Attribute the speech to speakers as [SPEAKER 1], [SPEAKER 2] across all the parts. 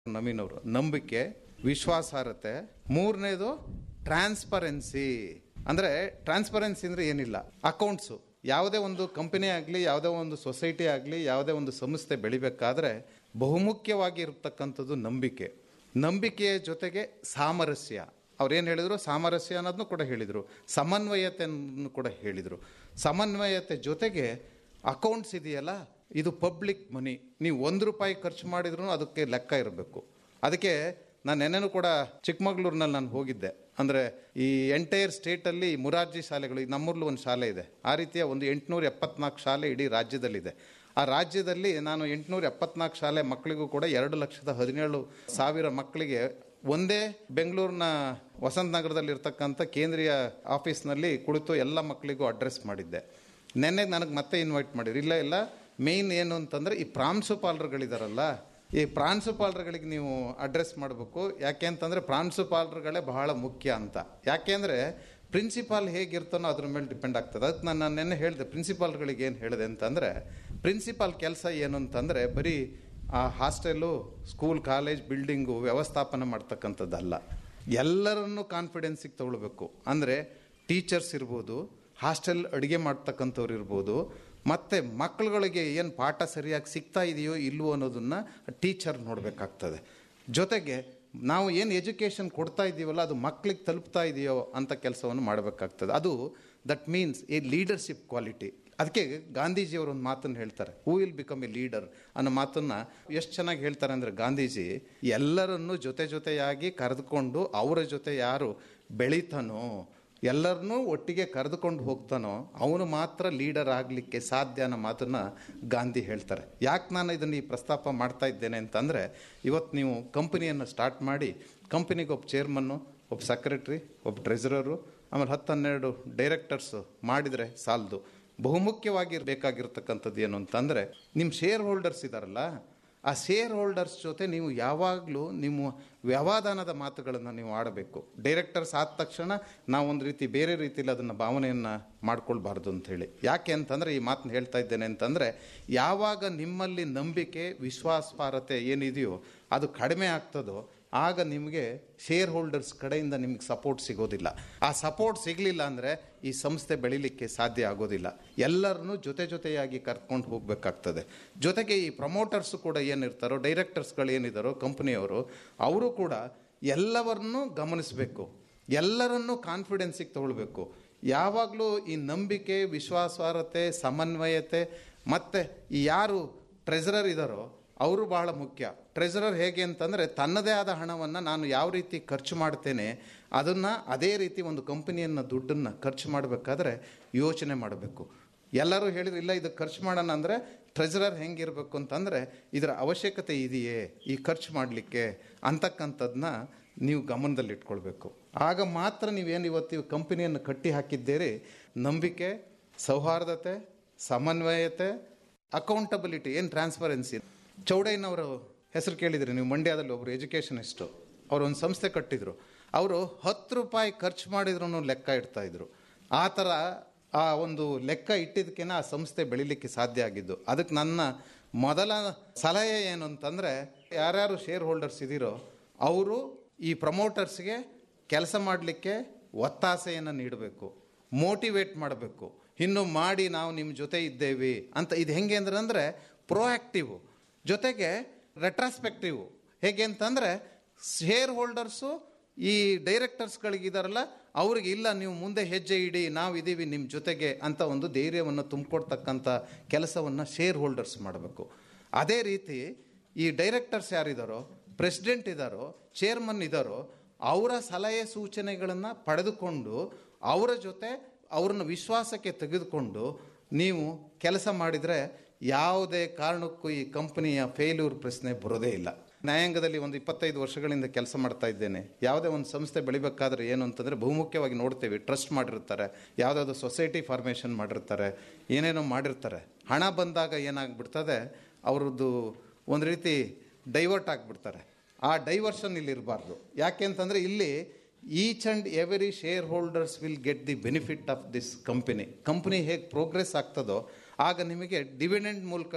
[SPEAKER 1] ನವೀನ್ ಅವರು ನಂಬಿಕೆ ವಿಶ್ವಾಸಾರ್ಹತೆ ಮೂರನೇದು ಟ್ರಾನ್ಸ್ಪರೆನ್ಸಿ ಅಂದ್ರೆ ಟ್ರಾನ್ಸ್ಪರೆನ್ಸಿ ಅಂದ್ರೆ ಏನಿಲ್ಲ ಅಕೌಂಟ್ಸು ಯಾವುದೇ ಒಂದು ಕಂಪನಿ ಆಗಲಿ ಯಾವುದೇ ಒಂದು ಸೊಸೈಟಿ ಆಗಲಿ ಯಾವುದೇ ಒಂದು ಸಂಸ್ಥೆ ಬೆಳಿಬೇಕಾದ್ರೆ ಬಹುಮುಖ್ಯವಾಗಿ ಇರತಕ್ಕಂಥದ್ದು ನಂಬಿಕೆ ನಂಬಿಕೆಯ ಜೊತೆಗೆ ಸಾಮರಸ್ಯ ಅವ್ರೇನು ಹೇಳಿದ್ರು ಸಾಮರಸ್ಯ ಅನ್ನೋದನ್ನು ಕೂಡ ಹೇಳಿದರು ಸಮನ್ವಯತೆಯನ್ನು ಕೂಡ ಹೇಳಿದರು ಸಮನ್ವಯತೆ ಜೊತೆಗೆ ಅಕೌಂಟ್ಸ್ ಇದೆಯಲ್ಲ ಇದು ಪಬ್ಲಿಕ್ ಮನಿ ನೀವು ಒಂದು ರೂಪಾಯಿ ಖರ್ಚು ಮಾಡಿದ್ರು ಅದಕ್ಕೆ ಲೆಕ್ಕ ಇರಬೇಕು ಅದಕ್ಕೆ ನಾನು ನೆನ್ನೆನೂ ಕೂಡ ಚಿಕ್ಕಮಗಳೂರಿನಲ್ಲಿ ನಾನು ಹೋಗಿದ್ದೆ ಅಂದರೆ ಈ ಎಂಟೈರ್ ಸ್ಟೇಟಲ್ಲಿ ಮುರಾರ್ಜಿ ಶಾಲೆಗಳು ಈಗ ನಮ್ಮೂರ್ಲು ಒಂದು ಶಾಲೆ ಇದೆ ಆ ರೀತಿಯ ಒಂದು ಎಂಟುನೂರ ಎಪ್ಪತ್ನಾಲ್ಕು ಶಾಲೆ ಇಡೀ ರಾಜ್ಯದಲ್ಲಿದೆ ಆ ರಾಜ್ಯದಲ್ಲಿ ನಾನು ಎಂಟುನೂರ ಎಪ್ಪತ್ನಾಲ್ಕು ಶಾಲೆ ಮಕ್ಕಳಿಗೂ ಕೂಡ ಎರಡು ಲಕ್ಷದ ಹದಿನೇಳು ಸಾವಿರ ಮಕ್ಕಳಿಗೆ ಒಂದೇ ಬೆಂಗಳೂರಿನ ವಸಂತ ನಗರದಲ್ಲಿ ಇರ್ತಕ್ಕಂಥ ಕೇಂದ್ರೀಯ ಆಫೀಸ್ನಲ್ಲಿ ಕುಳಿತು ಎಲ್ಲ ಮಕ್ಕಳಿಗೂ ಅಡ್ರೆಸ್ ಮಾಡಿದ್ದೆ ನೆನ್ನೆ ನನಗೆ ಮತ್ತೆ ಇನ್ವೈಟ್ ಮಾಡಿದ್ರು ಇಲ್ಲ ಇಲ್ಲ ಮೇಯ್ನ್ ಏನು ಅಂತಂದರೆ ಈ ಪ್ರಾಂಶುಪಾಲರುಗಳಿದಾರಲ್ಲ ಈ ಪ್ರಾಂಶುಪಾಲರುಗಳಿಗೆ ನೀವು ಅಡ್ರೆಸ್ ಮಾಡಬೇಕು ಯಾಕೆ ಅಂತಂದರೆ ಪ್ರಾಂಶುಪಾಲರುಗಳೇ ಬಹಳ ಮುಖ್ಯ ಅಂತ ಯಾಕೆಂದರೆ ಪ್ರಿನ್ಸಿಪಾಲ್ ಹೇಗಿರ್ತಾನೋ ಅದ್ರ ಮೇಲೆ ಡಿಪೆಂಡ್ ಆಗ್ತದೆ ಅದಕ್ಕೆ ನಾನು ನೆನ್ನೆ ಹೇಳಿದೆ ಪ್ರಿನ್ಸಿಪಾಲ್ಗಳಿಗೆ ಏನು ಹೇಳಿದೆ ಅಂತಂದರೆ ಪ್ರಿನ್ಸಿಪಾಲ್ ಕೆಲಸ ಏನು ಅಂತಂದರೆ ಬರೀ ಆ ಹಾಸ್ಟೆಲು ಸ್ಕೂಲ್ ಕಾಲೇಜ್ ಬಿಲ್ಡಿಂಗು ವ್ಯವಸ್ಥಾಪನೆ ಮಾಡ್ತಕ್ಕಂಥದ್ದಲ್ಲ ಎಲ್ಲರನ್ನೂ ಕಾನ್ಫಿಡೆನ್ಸಿಗೆ ತಗೊಳ್ಬೇಕು ಅಂದರೆ ಟೀಚರ್ಸ್ ಇರ್ಬೋದು ಹಾಸ್ಟೆಲ್ ಅಡುಗೆ ಮಾಡ್ತಕ್ಕಂಥವ್ರು ಇರ್ಬೋದು ಮತ್ತು ಮಕ್ಕಳುಗಳಿಗೆ ಏನು ಪಾಠ ಸರಿಯಾಗಿ ಸಿಗ್ತಾ ಇದೆಯೋ ಇಲ್ವೋ ಅನ್ನೋದನ್ನು ಟೀಚರ್ ನೋಡಬೇಕಾಗ್ತದೆ ಜೊತೆಗೆ ನಾವು ಏನು ಎಜುಕೇಷನ್ ಕೊಡ್ತಾ ಇದ್ದೀವಲ್ಲ ಅದು ಮಕ್ಕಳಿಗೆ ತಲುಪ್ತಾ ಇದೆಯೋ ಅಂತ ಕೆಲಸವನ್ನು ಮಾಡಬೇಕಾಗ್ತದೆ ಅದು that means a leadership quality ಅದಕ್ಕೆ ಗಾಂಧೀಜಿಯವರು ಒಂದು ಮಾತನ್ನು ಹೇಳ್ತಾರೆ who will become a leader ಅನ್ನೋ ಮಾತನ್ನು ಎಷ್ಟು ಚೆನ್ನಾಗಿ ಹೇಳ್ತಾರೆ ಅಂದರೆ ಗಾಂಧೀಜಿ ಎಲ್ಲರನ್ನೂ ಜೊತೆ ಜೊತೆಯಾಗಿ ಕರೆದುಕೊಂಡು ಅವರ ಜೊತೆ ಯಾರು ಬೆಳೀತಾನೋ ಎಲ್ಲರನ್ನೂ ಒಟ್ಟಿಗೆ ಕರೆದುಕೊಂಡು ಹೋಗ್ತಾನೋ ಅವನು ಮಾತ್ರ ಲೀಡರ್ ಆಗಲಿಕ್ಕೆ ಸಾಧ್ಯ ಅನ್ನೋ ಮಾತನ್ನು ಗಾಂಧಿ ಹೇಳ್ತಾರೆ ಯಾಕೆ ನಾನು ಇದನ್ನು ಈ ಪ್ರಸ್ತಾಪ ಮಾಡ್ತಾ ಇದ್ದೇನೆ ಅಂತಂದರೆ ಇವತ್ತು ನೀವು ಕಂಪನಿಯನ್ನು ಸ್ಟಾರ್ಟ್ ಮಾಡಿ ಕಂಪನಿಗೆ ಒಬ್ಬ ಚೇರ್ಮನ್ನು ಒಬ್ಬ ಸೆಕ್ರೆಟ್ರಿ ಒಬ್ಬ ಟ್ರೆಜರರು ಆಮೇಲೆ ಹತ್ತು ಹನ್ನೆರಡು ಡೈರೆಕ್ಟರ್ಸು ಮಾಡಿದರೆ ಸಾಲದು ಬಹುಮುಖ್ಯವಾಗಿ ಬೇಕಾಗಿರ್ತಕ್ಕಂಥದ್ದು ಏನು ಅಂತಂದರೆ ನಿಮ್ಮ ಶೇರ್ ಹೋಲ್ಡರ್ಸ್ ಇದ್ದಾರಲ್ಲ ಆ ಶೇರ್ ಹೋಲ್ಡರ್ಸ್ ಜೊತೆ ನೀವು ಯಾವಾಗಲೂ ನಿಮ್ಮ ವ್ಯವಧಾನದ ಮಾತುಗಳನ್ನು ನೀವು ಆಡಬೇಕು ಡೈರೆಕ್ಟರ್ಸ್ ಆದ ತಕ್ಷಣ ನಾವು ಒಂದು ರೀತಿ ಬೇರೆ ರೀತಿಯಲ್ಲಿ ಅದನ್ನು ಭಾವನೆಯನ್ನು ಮಾಡ್ಕೊಳ್ಬಾರ್ದು ಅಂಥೇಳಿ ಯಾಕೆ ಅಂತಂದರೆ ಈ ಮಾತನ್ನ ಹೇಳ್ತಾ ಇದ್ದೇನೆ ಅಂತಂದರೆ ಯಾವಾಗ ನಿಮ್ಮಲ್ಲಿ ನಂಬಿಕೆ ವಿಶ್ವಾಸಾರ್ಹತೆ ಏನಿದೆಯೋ ಅದು ಕಡಿಮೆ ಆಗ್ತದೋ ಆಗ ನಿಮಗೆ ಶೇರ್ ಹೋಲ್ಡರ್ಸ್ ಕಡೆಯಿಂದ ನಿಮ್ಗೆ ಸಪೋರ್ಟ್ ಸಿಗೋದಿಲ್ಲ ಆ ಸಪೋರ್ಟ್ ಸಿಗಲಿಲ್ಲ ಅಂದರೆ ಈ ಸಂಸ್ಥೆ ಬೆಳಿಲಿಕ್ಕೆ ಸಾಧ್ಯ ಆಗೋದಿಲ್ಲ ಎಲ್ಲರನ್ನೂ ಜೊತೆ ಜೊತೆಯಾಗಿ ಕರ್ಕೊಂಡು ಹೋಗಬೇಕಾಗ್ತದೆ ಜೊತೆಗೆ ಈ ಪ್ರಮೋಟರ್ಸ್ ಕೂಡ ಏನಿರ್ತಾರೋ ಡೈರೆಕ್ಟರ್ಸ್ಗಳು ಏನಿದ್ದಾರೋ ಕಂಪ್ನಿಯವರು ಅವರು ಕೂಡ ಎಲ್ಲವನ್ನೂ ಗಮನಿಸಬೇಕು ಎಲ್ಲರನ್ನೂ ಕಾನ್ಫಿಡೆನ್ಸಿಗೆ ತಗೊಳ್ಬೇಕು ಯಾವಾಗಲೂ ಈ ನಂಬಿಕೆ ವಿಶ್ವಾಸಾರ್ಹತೆ ಸಮನ್ವಯತೆ ಮತ್ತು ಈ ಯಾರು ಟ್ರೆಜರರ್ ಇದ್ದಾರೋ ಅವರು ಬಹಳ ಮುಖ್ಯ ಟ್ರೆಜರರ್ ಹೇಗೆ ಅಂತಂದರೆ ತನ್ನದೇ ಆದ ಹಣವನ್ನು ನಾನು ಯಾವ ರೀತಿ ಖರ್ಚು ಮಾಡ್ತೇನೆ ಅದನ್ನು ಅದೇ ರೀತಿ ಒಂದು ಕಂಪನಿಯನ್ನು ದುಡ್ಡನ್ನು ಖರ್ಚು ಮಾಡಬೇಕಾದ್ರೆ ಯೋಚನೆ ಮಾಡಬೇಕು ಎಲ್ಲರೂ ಹೇಳಿದ್ರು ಇಲ್ಲ ಇದು ಖರ್ಚು ಮಾಡೋಣ ಅಂದರೆ ಟ್ರೆಜರರ್ ಹೆಂಗಿರಬೇಕು ಅಂತಂದರೆ ಇದರ ಅವಶ್ಯಕತೆ ಇದೆಯೇ ಈ ಖರ್ಚು ಮಾಡಲಿಕ್ಕೆ ಅಂತಕ್ಕಂಥದ್ದನ್ನ ನೀವು ಗಮನದಲ್ಲಿ ಇಟ್ಕೊಳ್ಬೇಕು ಆಗ ಮಾತ್ರ ನೀವೇನು ಇವತ್ತು ಈ ಕಂಪನಿಯನ್ನು ಕಟ್ಟಿ ಹಾಕಿದ್ದೀರಿ ನಂಬಿಕೆ ಸೌಹಾರ್ದತೆ ಸಮನ್ವಯತೆ ಅಕೌಂಟಬಿಲಿಟಿ ಏನು ಟ್ರಾನ್ಸ್ಪರೆನ್ಸಿ ಚೌಡಯ್ಯನವರು ಹೆಸರು ಕೇಳಿದ್ರಿ ನೀವು ಮಂಡ್ಯದಲ್ಲಿ ಒಬ್ಬರು ಎಜುಕೇಷನಿಸ್ಟು ಅವರು ಒಂದು ಸಂಸ್ಥೆ ಕಟ್ಟಿದ್ರು ಅವರು ಹತ್ತು ರೂಪಾಯಿ ಖರ್ಚು ಮಾಡಿದ್ರು ಲೆಕ್ಕ ಇಡ್ತಾ ಇದ್ರು ಆ ಥರ ಆ ಒಂದು ಲೆಕ್ಕ ಇಟ್ಟಿದ್ದಕ್ಕೇನೆ ಆ ಸಂಸ್ಥೆ ಬೆಳಿಲಿಕ್ಕೆ ಸಾಧ್ಯ ಆಗಿದ್ದು ಅದಕ್ಕೆ ನನ್ನ ಮೊದಲ ಸಲಹೆ ಏನು ಅಂತಂದರೆ ಯಾರ್ಯಾರು ಶೇರ್ ಹೋಲ್ಡರ್ಸ್ ಇದ್ದೀರೋ ಅವರು ಈ ಪ್ರಮೋಟರ್ಸ್ಗೆ ಕೆಲಸ ಮಾಡಲಿಕ್ಕೆ ಒತ್ತಾಸೆಯನ್ನು ನೀಡಬೇಕು ಮೋಟಿವೇಟ್ ಮಾಡಬೇಕು ಇನ್ನು ಮಾಡಿ ನಾವು ನಿಮ್ಮ ಜೊತೆ ಇದ್ದೇವೆ ಅಂತ ಇದು ಹೆಂಗೆ ಅಂದ್ರೆ ಅಂದರೆ ಪ್ರೋಆ್ಯಕ್ಟಿವ್ ಜೊತೆಗೆ ರೆಟ್ರಾಸ್ಪೆಕ್ಟಿವ್ ಹೇಗೆ ಅಂತಂದರೆ ಶೇರ್ ಹೋಲ್ಡರ್ಸು ಈ ಡೈರೆಕ್ಟರ್ಸ್ಗಳಿಗಿದಾರಲ್ಲ ಅವ್ರಿಗೆ ಇಲ್ಲ ನೀವು ಮುಂದೆ ಹೆಜ್ಜೆ ಇಡಿ ನಾವು ಇದ್ದೀವಿ ನಿಮ್ಮ ಜೊತೆಗೆ ಅಂತ ಒಂದು ಧೈರ್ಯವನ್ನು ತುಂಬಿಕೊಡ್ತಕ್ಕಂಥ ಕೆಲಸವನ್ನು ಶೇರ್ ಹೋಲ್ಡರ್ಸ್ ಮಾಡಬೇಕು ಅದೇ ರೀತಿ ಈ ಡೈರೆಕ್ಟರ್ಸ್ ಯಾರಿದ್ದಾರೋ ಪ್ರೆಸಿಡೆಂಟ್ ಇದ್ದಾರೋ ಚೇರ್ಮನ್ ಇದ್ದಾರೋ ಅವರ ಸಲಹೆ ಸೂಚನೆಗಳನ್ನು ಪಡೆದುಕೊಂಡು ಅವರ ಜೊತೆ ಅವ್ರನ್ನ ವಿಶ್ವಾಸಕ್ಕೆ ತೆಗೆದುಕೊಂಡು ನೀವು ಕೆಲಸ ಮಾಡಿದರೆ ಯಾವುದೇ ಕಾರಣಕ್ಕೂ ಈ ಕಂಪನಿಯ ಫೇಲ್ಯೂರ್ ಪ್ರಶ್ನೆ ಬರೋದೇ ಇಲ್ಲ ನ್ಯಾಯಾಂಗದಲ್ಲಿ ಒಂದು ಇಪ್ಪತ್ತೈದು ವರ್ಷಗಳಿಂದ ಕೆಲಸ ಮಾಡ್ತಾ ಇದ್ದೇನೆ ಯಾವುದೇ ಒಂದು ಸಂಸ್ಥೆ ಬೆಳಿಬೇಕಾದ್ರೆ ಏನು ಅಂತಂದರೆ ಬಹುಮುಖ್ಯವಾಗಿ ನೋಡ್ತೇವೆ ಟ್ರಸ್ಟ್ ಮಾಡಿರ್ತಾರೆ ಯಾವುದಾದ್ರು ಸೊಸೈಟಿ ಫಾರ್ಮೇಷನ್ ಮಾಡಿರ್ತಾರೆ ಏನೇನೋ ಮಾಡಿರ್ತಾರೆ ಹಣ ಬಂದಾಗ ಏನಾಗ್ಬಿಡ್ತದೆ ಅವ್ರದ್ದು ಒಂದು ರೀತಿ ಡೈವರ್ಟ್ ಆಗಿಬಿಡ್ತಾರೆ ಆ ಡೈವರ್ಷನ್ ಇಲ್ಲಿ ಇರಬಾರ್ದು ಯಾಕೆ ಅಂತಂದರೆ ಇಲ್ಲಿ each and every shareholders will get the benefit of this company company ಹೇಗೆ ಪ್ರೋಗ್ರೆಸ್ ಆಗ್ತದೋ ಆಗ ನಿಮಗೆ ಡಿವಿಡೆಂಡ್ ಮೂಲಕ